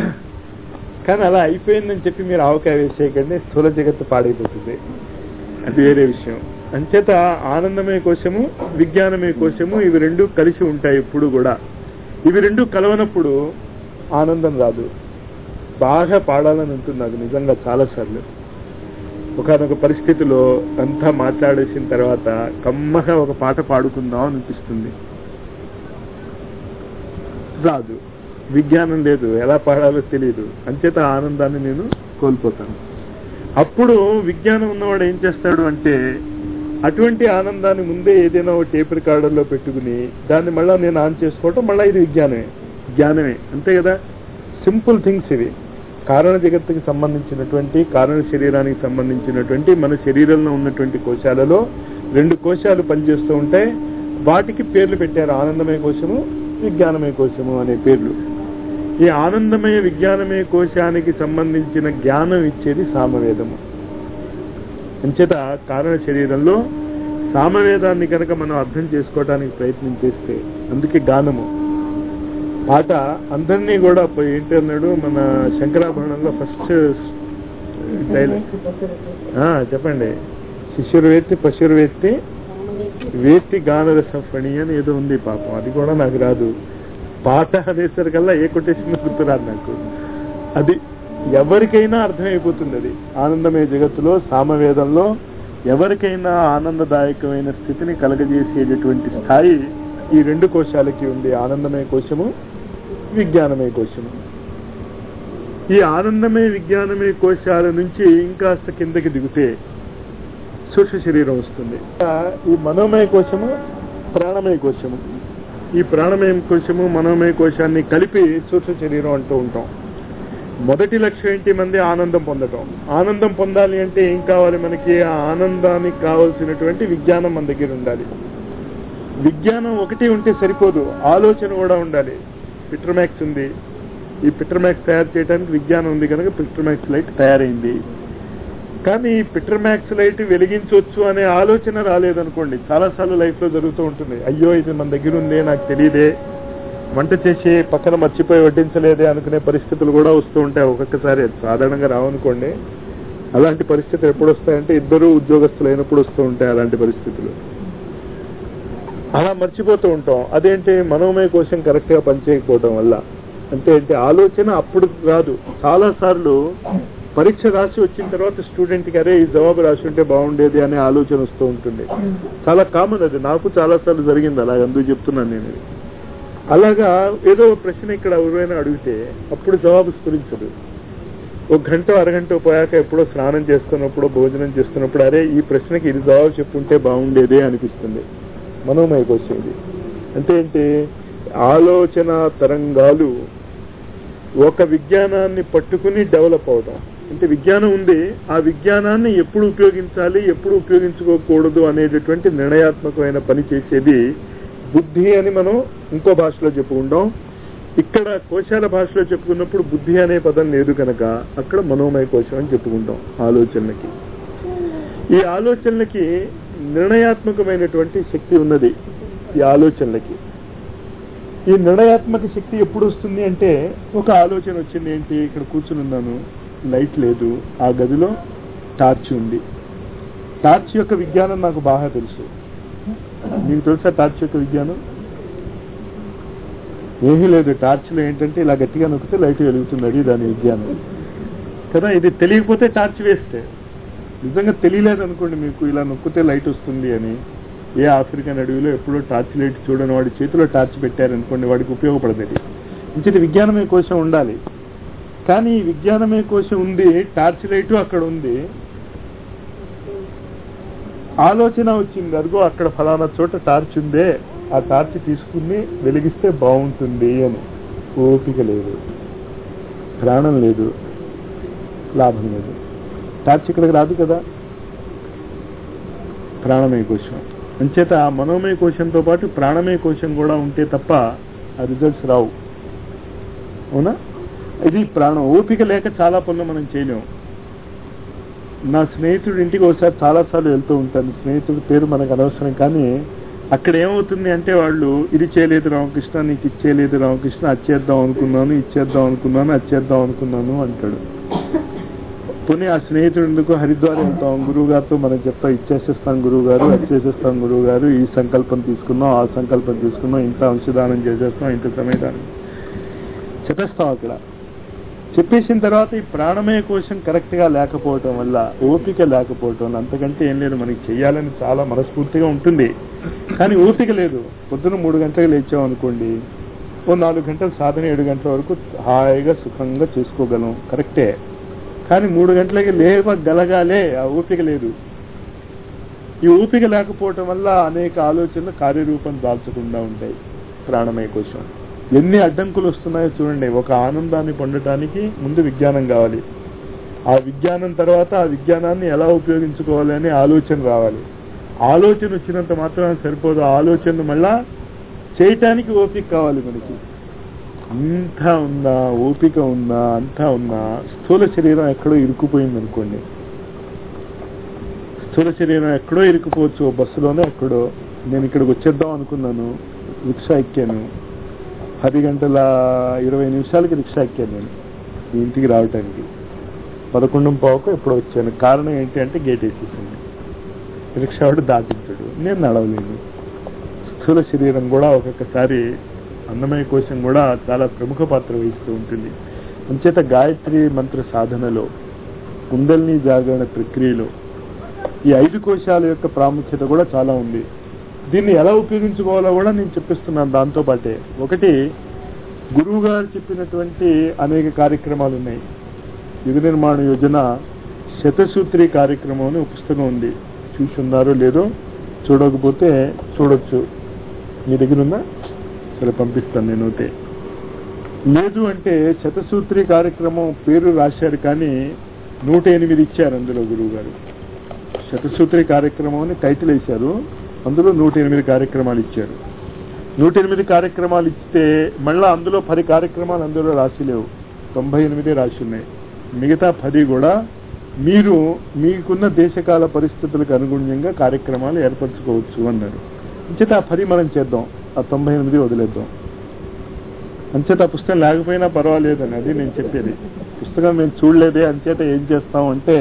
కానీ అలా అయిపోయిందని చెప్పి మీరు ఆవకాయ వేసేయకండి స్థూల జగత్తు పాడైపోతుంది అది వేరే విషయం అంచేత ఆనందమే కోశము విజ్ఞానమే కోశము ఇవి రెండు కలిసి ఉంటాయి ఎప్పుడు కూడా ఇవి రెండు కలవనప్పుడు ఆనందం రాదు బాగా పాడాలని ఉంటుంది నాకు నిజంగా చాలాసార్లు ఒకనొక పరిస్థితిలో అంతా మాట్లాడేసిన తర్వాత కమ్మగా ఒక పాట పాడుకుందాం అనిపిస్తుంది రాదు విజ్ఞానం లేదు ఎలా పాడాలో తెలియదు అంచేత ఆ ఆనందాన్ని నేను కోల్పోతాను అప్పుడు విజ్ఞానం ఉన్నవాడు ఏం చేస్తాడు అంటే అటువంటి ఆనందాన్ని ముందే ఏదైనా ఒక టేప్ రికార్డర్లో పెట్టుకుని దాన్ని మళ్ళా నేను ఆన్ చేసుకోవటం మళ్ళీ ఇది విజ్ఞానమే జ్ఞానమే అంతే కదా సింపుల్ థింగ్స్ ఇవి కారణ జగత్తుకి సంబంధించినటువంటి కారణ శరీరానికి సంబంధించినటువంటి మన శరీరంలో ఉన్నటువంటి కోశాలలో రెండు కోశాలు పనిచేస్తూ ఉంటాయి వాటికి పేర్లు పెట్టారు ఆనందమయ కోశము విజ్ఞానమయ కోశము అనే పేర్లు ఈ ఆనందమయ విజ్ఞానమయ కోశానికి సంబంధించిన జ్ఞానం ఇచ్చేది సామవేదము అంచేత కారణ శరీరంలో సామవేదాన్ని కనుక మనం అర్థం చేసుకోవడానికి ప్రయత్నం చేస్తే అందుకే గానము పాట అందరినీ కూడా పోయి ఏంటి అన్నాడు మన శంకరాభరణంలో ఫస్ట్ డైలాగ్ చెప్పండి శిష్యురు వేత్తి పశురు వేత్తి వేత్తి గానరస ఫణి అని ఏదో ఉంది పాపం అది కూడా నాకు రాదు పాట అనేసరికల్లా ఏ కొటేషన్ గుర్తురాదు నాకు అది ఎవరికైనా అర్థమైపోతుంది అది ఆనందమయ జగత్తులో సామవేదంలో ఎవరికైనా ఆనందదాయకమైన స్థితిని కలగజేసేటటువంటి స్థాయి ఈ రెండు కోశాలకి ఉంది ఆనందమయ కోశము విజ్ఞానమయ కోశము ఈ ఆనందమయ విజ్ఞానమయ కోశాల నుంచి ఇంకాస్త కిందకి దిగితే సూక్ష్మ శరీరం వస్తుంది ఈ మనోమయ కోశము ప్రాణమయ కోశము ఈ ప్రాణమయ కోశము మనోమయ కోశాన్ని కలిపి సూక్ష్మ శరీరం అంటూ ఉంటాం మొదటి లక్ష్యం ఏంటి మంది ఆనందం పొందటం ఆనందం పొందాలి అంటే ఏం కావాలి మనకి ఆ ఆనందానికి కావలసినటువంటి విజ్ఞానం మన దగ్గర ఉండాలి విజ్ఞానం ఒకటి ఉంటే సరిపోదు ఆలోచన కూడా ఉండాలి పిట్రమాక్స్ ఉంది ఈ పిట్రమాక్స్ తయారు చేయడానికి విజ్ఞానం ఉంది కనుక పిట్రమాక్స్ లైట్ తయారైంది కానీ ఈ పిట్రమాక్స్ లైట్ వెలిగించవచ్చు అనే ఆలోచన రాలేదనుకోండి చాలాసార్లు లైఫ్ లో జరుగుతూ ఉంటుంది అయ్యో ఇది మన దగ్గర ఉంది నాకు తెలియదే వంట చేసి పక్కన మర్చిపోయి వడ్డించలేదే అనుకునే పరిస్థితులు కూడా వస్తూ ఉంటాయి ఒక్కొక్కసారి అది సాధారణంగా రావనుకోండి అలాంటి పరిస్థితులు ఎప్పుడు వస్తాయంటే ఇద్దరు ఉద్యోగస్తులు అయినప్పుడు వస్తూ ఉంటాయి అలాంటి పరిస్థితులు అలా మర్చిపోతూ ఉంటాం అదేంటి మనోమయ కోసం కరెక్ట్ గా పనిచేయకపోవడం వల్ల అంటే ఏంటి ఆలోచన అప్పుడు రాదు చాలా సార్లు పరీక్ష రాసి వచ్చిన తర్వాత స్టూడెంట్ కి అరే ఈ జవాబు రాసి ఉంటే బాగుండేది అనే ఆలోచన వస్తూ ఉంటుంది చాలా కామన్ అది నాకు చాలా సార్లు జరిగింది అలా అందుకు చెప్తున్నాను నేను ఇది. అలాగా ఏదో ఒక ప్రశ్న ఇక్కడ ఎవరైనా అడిగితే అప్పుడు జవాబు స్ఫురించదు ఒక గంట అరగంట పోయాక ఎప్పుడో స్నానం చేస్తున్నప్పుడు భోజనం చేస్తున్నప్పుడు అరే ఈ ప్రశ్నకి ఇది జవాబు చెప్పుంటే బాగుండేదే అనిపిస్తుంది మనోమయ కోసం ఇది అంటే ఏంటి ఆలోచన తరంగాలు ఒక విజ్ఞానాన్ని పట్టుకుని డెవలప్ అవడం అంటే విజ్ఞానం ఉంది ఆ విజ్ఞానాన్ని ఎప్పుడు ఉపయోగించాలి ఎప్పుడు ఉపయోగించుకోకూడదు అనేటటువంటి నిర్ణయాత్మకమైన పని చేసేది బుద్ధి అని మనం ఇంకో భాషలో చెప్పుకుంటాం ఇక్కడ కోశాల భాషలో చెప్పుకున్నప్పుడు బుద్ధి అనే పదం లేదు కనుక అక్కడ మనోమయ కోశం అని చెప్పుకుంటాం ఆలోచనలకి ఈ ఆలోచనలకి నిర్ణయాత్మకమైనటువంటి శక్తి ఉన్నది ఈ ఆలోచనలకి ఈ నిర్ణయాత్మక శక్తి ఎప్పుడు వస్తుంది అంటే ఒక ఆలోచన వచ్చింది ఏంటి ఇక్కడ కూర్చుని ఉన్నాను లైట్ లేదు ఆ గదిలో టార్చ్ ఉంది టార్చ్ యొక్క విజ్ఞానం నాకు బాగా తెలుసు మీకు తెలుసా టార్చ్ యొక్క విజ్ఞానం ఏమీ లేదు టార్చ్లో ఏంటంటే ఇలా గట్టిగా నొక్కితే లైట్ వెలుగుతుంది అది దాని విజ్ఞానం కదా ఇది తెలియకపోతే టార్చ్ వేస్తే నిజంగా తెలియలేదు అనుకోండి మీకు ఇలా నొక్కితే లైట్ వస్తుంది అని ఏ ఆఫ్రికన్ అడవిలో ఎప్పుడో టార్చ్ లైట్ చూడని వాడి చేతిలో టార్చ్ పెట్టారనుకోండి వాడికి ఉపయోగపడదు ఇది ఇంకటి విజ్ఞానమే కోసం ఉండాలి కానీ ఈ విజ్ఞానమే కోసం ఉంది టార్చ్ లైట్ అక్కడ ఉంది ఆలోచన వచ్చింది అదిగో అక్కడ ఫలానా చోట టార్చ్ ఉందే ఆ టార్చ్ తీసుకుని వెలిగిస్తే బాగుంటుంది అని ఓపిక లేదు ప్రాణం లేదు లాభం లేదు టార్చ్ ఇక్కడికి రాదు కదా ప్రాణమయ కోశం అంచేత ఆ మనోమయ కోశంతో పాటు ప్రాణమయ కోశం కూడా ఉంటే తప్ప ఆ రిజల్ట్స్ రావు అవునా ఇది ప్రాణం ఓపిక లేక చాలా పనులు మనం చేయలేము నా స్నేహితుడి ఇంటికి ఒకసారి చాలాసార్లు వెళ్తూ ఉంటాను స్నేహితుడి పేరు మనకు అనవసరం కానీ అక్కడ ఏమవుతుంది అంటే వాళ్ళు ఇది చేయలేదు రామకృష్ణ నీకు ఇచ్చేయలేదు రామకృష్ణ అచ్చేద్దాం అనుకున్నాను ఇచ్చేద్దాం అనుకున్నాను అచ్చేద్దాం అనుకున్నాను అంటాడు పోనీ ఆ స్నేహితుడు ఎందుకు హరిద్వార్ వెళ్తాం గురువు గారితో మనం చెప్తాం ఇచ్చేసేస్తాం గురువు గారు వచ్చేసేస్తాం గురువు గారు ఈ సంకల్పం తీసుకున్నాం ఆ సంకల్పం తీసుకున్నాం ఇంత అంశదానం చేసేస్తాం ఇంత సమయదానం చెప్పేస్తాం అక్కడ చెప్పేసిన తర్వాత ఈ ప్రాణమయ కోశం కరెక్ట్ గా లేకపోవటం వల్ల ఓపిక లేకపోవటం వల్ల అంతకంటే ఏం లేదు మనకి చెయ్యాలని చాలా మనస్ఫూర్తిగా ఉంటుంది కానీ ఓపిక లేదు పొద్దున మూడు గంటలకు లేచాం అనుకోండి ఓ నాలుగు గంటలు సాధన ఏడు గంటల వరకు హాయిగా సుఖంగా చేసుకోగలం కరెక్టే కానీ మూడు గంటలకి లేవగలగాలే ఆ ఓపిక లేదు ఈ ఓపిక లేకపోవటం వల్ల అనేక ఆలోచనలు కార్యరూపం దాల్చకుండా ఉంటాయి ప్రాణమయ కోసం ఎన్ని అడ్డంకులు వస్తున్నాయో చూడండి ఒక ఆనందాన్ని పొందటానికి ముందు విజ్ఞానం కావాలి ఆ విజ్ఞానం తర్వాత ఆ విజ్ఞానాన్ని ఎలా ఉపయోగించుకోవాలి అనే ఆలోచన రావాలి ఆలోచన వచ్చినంత మాత్రం సరిపోదు ఆ ఆలోచన మళ్ళా చేయటానికి ఓపిక కావాలి మనకి అంతా ఉందా ఓపిక ఉందా అంతా ఉందా స్థూల శరీరం ఎక్కడో ఇరుక్కుపోయింది అనుకోండి స్థూల శరీరం ఎక్కడో ఇరుక్కుపోవచ్చు ఓ బస్సులోనే ఎక్కడో నేను ఇక్కడికి వచ్చేద్దాం అనుకున్నాను రిక్షా ఎక్కాను పది గంటల ఇరవై నిమిషాలకి రిక్షా ఎక్కాను నేను ఈ ఇంటికి రావటానికి పదకొండు పావుకు ఎప్పుడో వచ్చాను కారణం ఏంటి అంటే గేట్ వేసేసింది రిక్షా వాడు దాటించాడు నేను నడవలేను స్థూల శరీరం కూడా ఒక్కొక్కసారి అన్నమయ కోశం కూడా చాలా ప్రముఖ పాత్ర వహిస్తూ ఉంటుంది అంచేత గాయత్రి మంత్ర సాధనలో కుండల్ని జాగరణ ప్రక్రియలో ఈ ఐదు కోశాల యొక్క ప్రాముఖ్యత కూడా చాలా ఉంది దీన్ని ఎలా ఉపయోగించుకోవాలో కూడా నేను చెప్పిస్తున్నాను దాంతో పాటే ఒకటి గురువు గారు చెప్పినటువంటి అనేక కార్యక్రమాలు ఉన్నాయి యుగ నిర్మాణ యోజన శతసూత్రి కార్యక్రమం అని ఒక పుస్తకం ఉంది చూసి ఉన్నారో లేదో చూడకపోతే చూడొచ్చు మీ దగ్గర ఉందా సరే పంపిస్తాను నేను అయితే లేదు అంటే శతసూత్రి కార్యక్రమం పేరు రాశారు కానీ నూట ఎనిమిది ఇచ్చారు అందులో గురువు గారు శతసూత్రి కార్యక్రమం అని టైటిల్ వేశారు అందులో నూట ఎనిమిది కార్యక్రమాలు ఇచ్చారు నూట ఎనిమిది కార్యక్రమాలు ఇస్తే మళ్ళా అందులో పది కార్యక్రమాలు అందులో రాసి లేవు తొంభై ఎనిమిది రాసి ఉన్నాయి మిగతా పది కూడా మీరు మీకున్న దేశకాల పరిస్థితులకు అనుగుణ్యంగా కార్యక్రమాలు ఏర్పరచుకోవచ్చు అన్నారు అంచేత ఆ పది మనం చేద్దాం ఆ తొంభై ఎనిమిది వదిలేద్దాం అంచేత ఆ పుస్తకం లేకపోయినా పర్వాలేదని అది నేను చెప్పేది పుస్తకం మేము చూడలేదే అంచేత ఏం చేస్తాం అంటే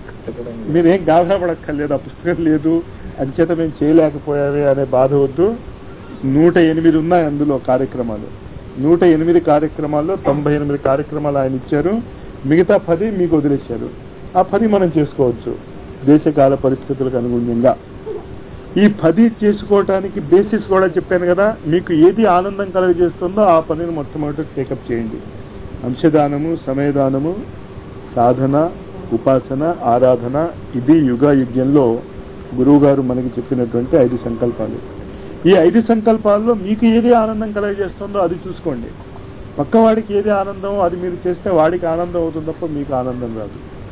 మీరేం గాభరాపడక్కర్లేదు ఆ పుస్తకం లేదు అంచేత మేము చేయలేకపోయావే అనే బాధ వద్దు నూట ఎనిమిది ఉన్నాయి అందులో కార్యక్రమాలు నూట ఎనిమిది కార్యక్రమాల్లో తొంభై ఎనిమిది కార్యక్రమాలు ఆయన ఇచ్చారు మిగతా పది మీకు వదిలేశారు ఆ పది మనం చేసుకోవచ్చు దేశకాల పరిస్థితులకు అనుగుణంగా ఈ పది చేసుకోవటానికి బేసిస్ కూడా చెప్పాను కదా మీకు ఏది ఆనందం కలుగజేస్తుందో ఆ పనిని మొట్టమొదటి టేకప్ చేయండి అంశదానము సమయదానము సాధన ఉపాసన ఆరాధన ఇది యుగ యుగ్యంలో గురువు గారు మనకి చెప్పినటువంటి ఐదు సంకల్పాలు ఈ ఐదు సంకల్పాల్లో మీకు ఏది ఆనందం కలగజేస్తుందో అది చూసుకోండి పక్కవాడికి ఏది ఆనందమో అది మీరు చేస్తే వాడికి ఆనందం అవుతుంది తప్ప మీకు ఆనందం రాదు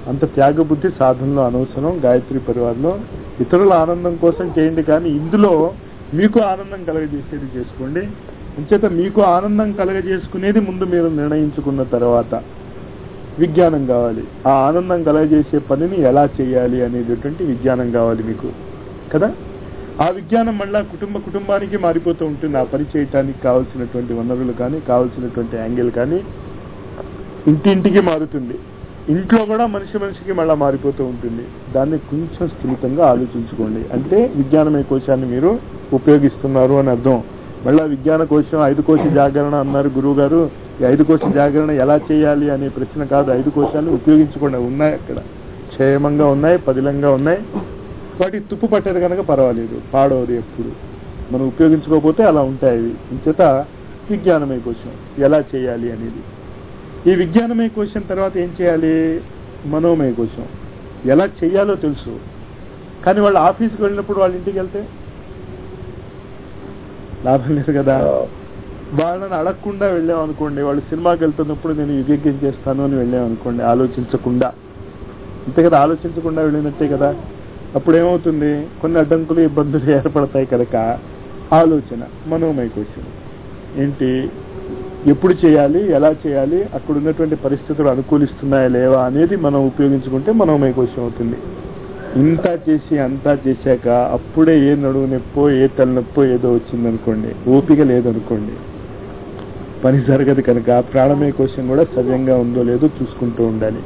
అంత త్యాగ బుద్ధి సాధనలో అనవసరం గాయత్రి పరివారంలో ఇతరుల ఆనందం కోసం చేయండి కానీ ఇందులో మీకు ఆనందం కలగజేసేది చేసుకోండి అంచేత మీకు ఆనందం కలగజేసుకునేది ముందు మీరు నిర్ణయించుకున్న తర్వాత విజ్ఞానం కావాలి ఆ ఆనందం కలగజేసే పనిని ఎలా చేయాలి అనేటటువంటి విజ్ఞానం కావాలి మీకు కదా ఆ విజ్ఞానం మళ్ళా కుటుంబ కుటుంబానికి మారిపోతూ ఉంటుంది ఆ పని చేయటానికి కావాల్సినటువంటి వనరులు కానీ కావాల్సినటువంటి యాంగిల్ కానీ ఇంటింటికి మారుతుంది ఇంట్లో కూడా మనిషి మనిషికి మళ్ళా మారిపోతూ ఉంటుంది దాన్ని కొంచెం స్థిమితంగా ఆలోచించుకోండి అంటే విజ్ఞానమయ కోశాన్ని మీరు ఉపయోగిస్తున్నారు అని అర్థం మళ్ళా విజ్ఞాన కోశం ఐదు కోశ జాగరణ అన్నారు గురువు గారు ఈ ఐదు కోశ జాగరణ ఎలా చేయాలి అనే ప్రశ్న కాదు ఐదు కోశాన్ని ఉపయోగించకుండా ఉన్నాయి అక్కడ క్షేమంగా ఉన్నాయి పదిలంగా ఉన్నాయి వాటికి తుప్పు పట్టేది కనుక పర్వాలేదు పాడవదు ఎప్పుడు మనం ఉపయోగించుకోకపోతే అలా ఉంటాయి అవి ఇంచేత విజ్ఞానమయ కోశం ఎలా చేయాలి అనేది ఈ విజ్ఞానమయ కోశం తర్వాత ఏం చేయాలి మనోమయ కోశం ఎలా చేయాలో తెలుసు కానీ వాళ్ళు ఆఫీస్కి వెళ్ళినప్పుడు వాళ్ళ ఇంటికి వెళ్తే లాభం లేదు కదా వాళ్ళని అడగకుండా వెళ్ళాం అనుకోండి వాళ్ళు సినిమాకి వెళ్తున్నప్పుడు నేను యజ్ఞం చేస్తాను అని వెళ్ళాం అనుకోండి ఆలోచించకుండా అంతే కదా ఆలోచించకుండా వెళ్ళినట్టే కదా అప్పుడు ఏమవుతుంది కొన్ని అడ్డంకులు ఇబ్బందులు ఏర్పడతాయి కనుక ఆలోచన మనోమయ కోశం ఏంటి ఎప్పుడు చేయాలి ఎలా చేయాలి అక్కడ ఉన్నటువంటి పరిస్థితులు అనుకూలిస్తున్నాయా లేవా అనేది మనం ఉపయోగించుకుంటే మనోమయ కోశం అవుతుంది ఇంత చేసి అంతా చేశాక అప్పుడే ఏ నడువు నొప్పో ఏ తలనొప్పో ఏదో వచ్చిందనుకోండి ఓపిక లేదనుకోండి పని జరగదు కనుక ప్రాణమయ కోశం కూడా సవ్యంగా ఉందో లేదో చూసుకుంటూ ఉండాలి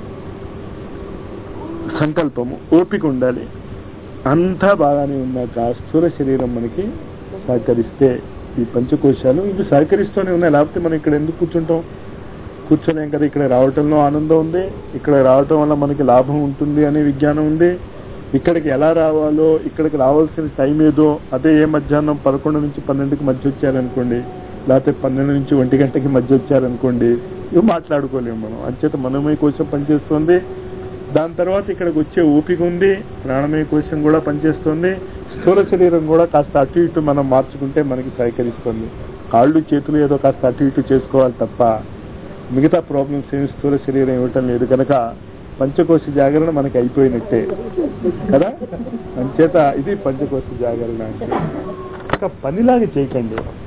సంకల్పము ఓపిక ఉండాలి అంతా బాగానే ఉన్నాక స్థూల శరీరం మనకి సహకరిస్తే ఈ పంచకోశాలు ఇవి సహకరిస్తూనే ఉన్నాయి లేకపోతే మనం ఇక్కడ ఎందుకు కూర్చుంటాం కూర్చోలేం కదా ఇక్కడ రావటంలో ఆనందం ఉంది ఇక్కడ రావటం వల్ల మనకి లాభం ఉంటుంది అనే విజ్ఞానం ఉంది ఇక్కడికి ఎలా రావాలో ఇక్కడికి రావాల్సిన టైం ఏదో అదే ఏ మధ్యాహ్నం పదకొండు నుంచి పన్నెండుకి మధ్య వచ్చారనుకోండి లేకపోతే పన్నెండు నుంచి ఒంటి గంటకి మధ్య వచ్చారనుకోండి ఇవి మాట్లాడుకోలేము మనం అంచేత మనమే కోసం పనిచేస్తుంది దాని తర్వాత ఇక్కడికి వచ్చే ఓపిక ఉంది ప్రాణమయ కోశం కూడా పనిచేస్తుంది స్థూల శరీరం కూడా కాస్త అటు ఇటు మనం మార్చుకుంటే మనకి సహకరిస్తుంది కాళ్ళు చేతులు ఏదో కాస్త అటు ఇటు చేసుకోవాలి తప్ప మిగతా ప్రాబ్లమ్స్ ఏమి స్థూల శరీరం ఇవ్వటం లేదు కనుక పంచకోశ జాగరణ మనకి అయిపోయినట్టే కదా అంచేత ఇది పంచకోశ జాగరణ అంటే ఒక పనిలాగా చేయకండి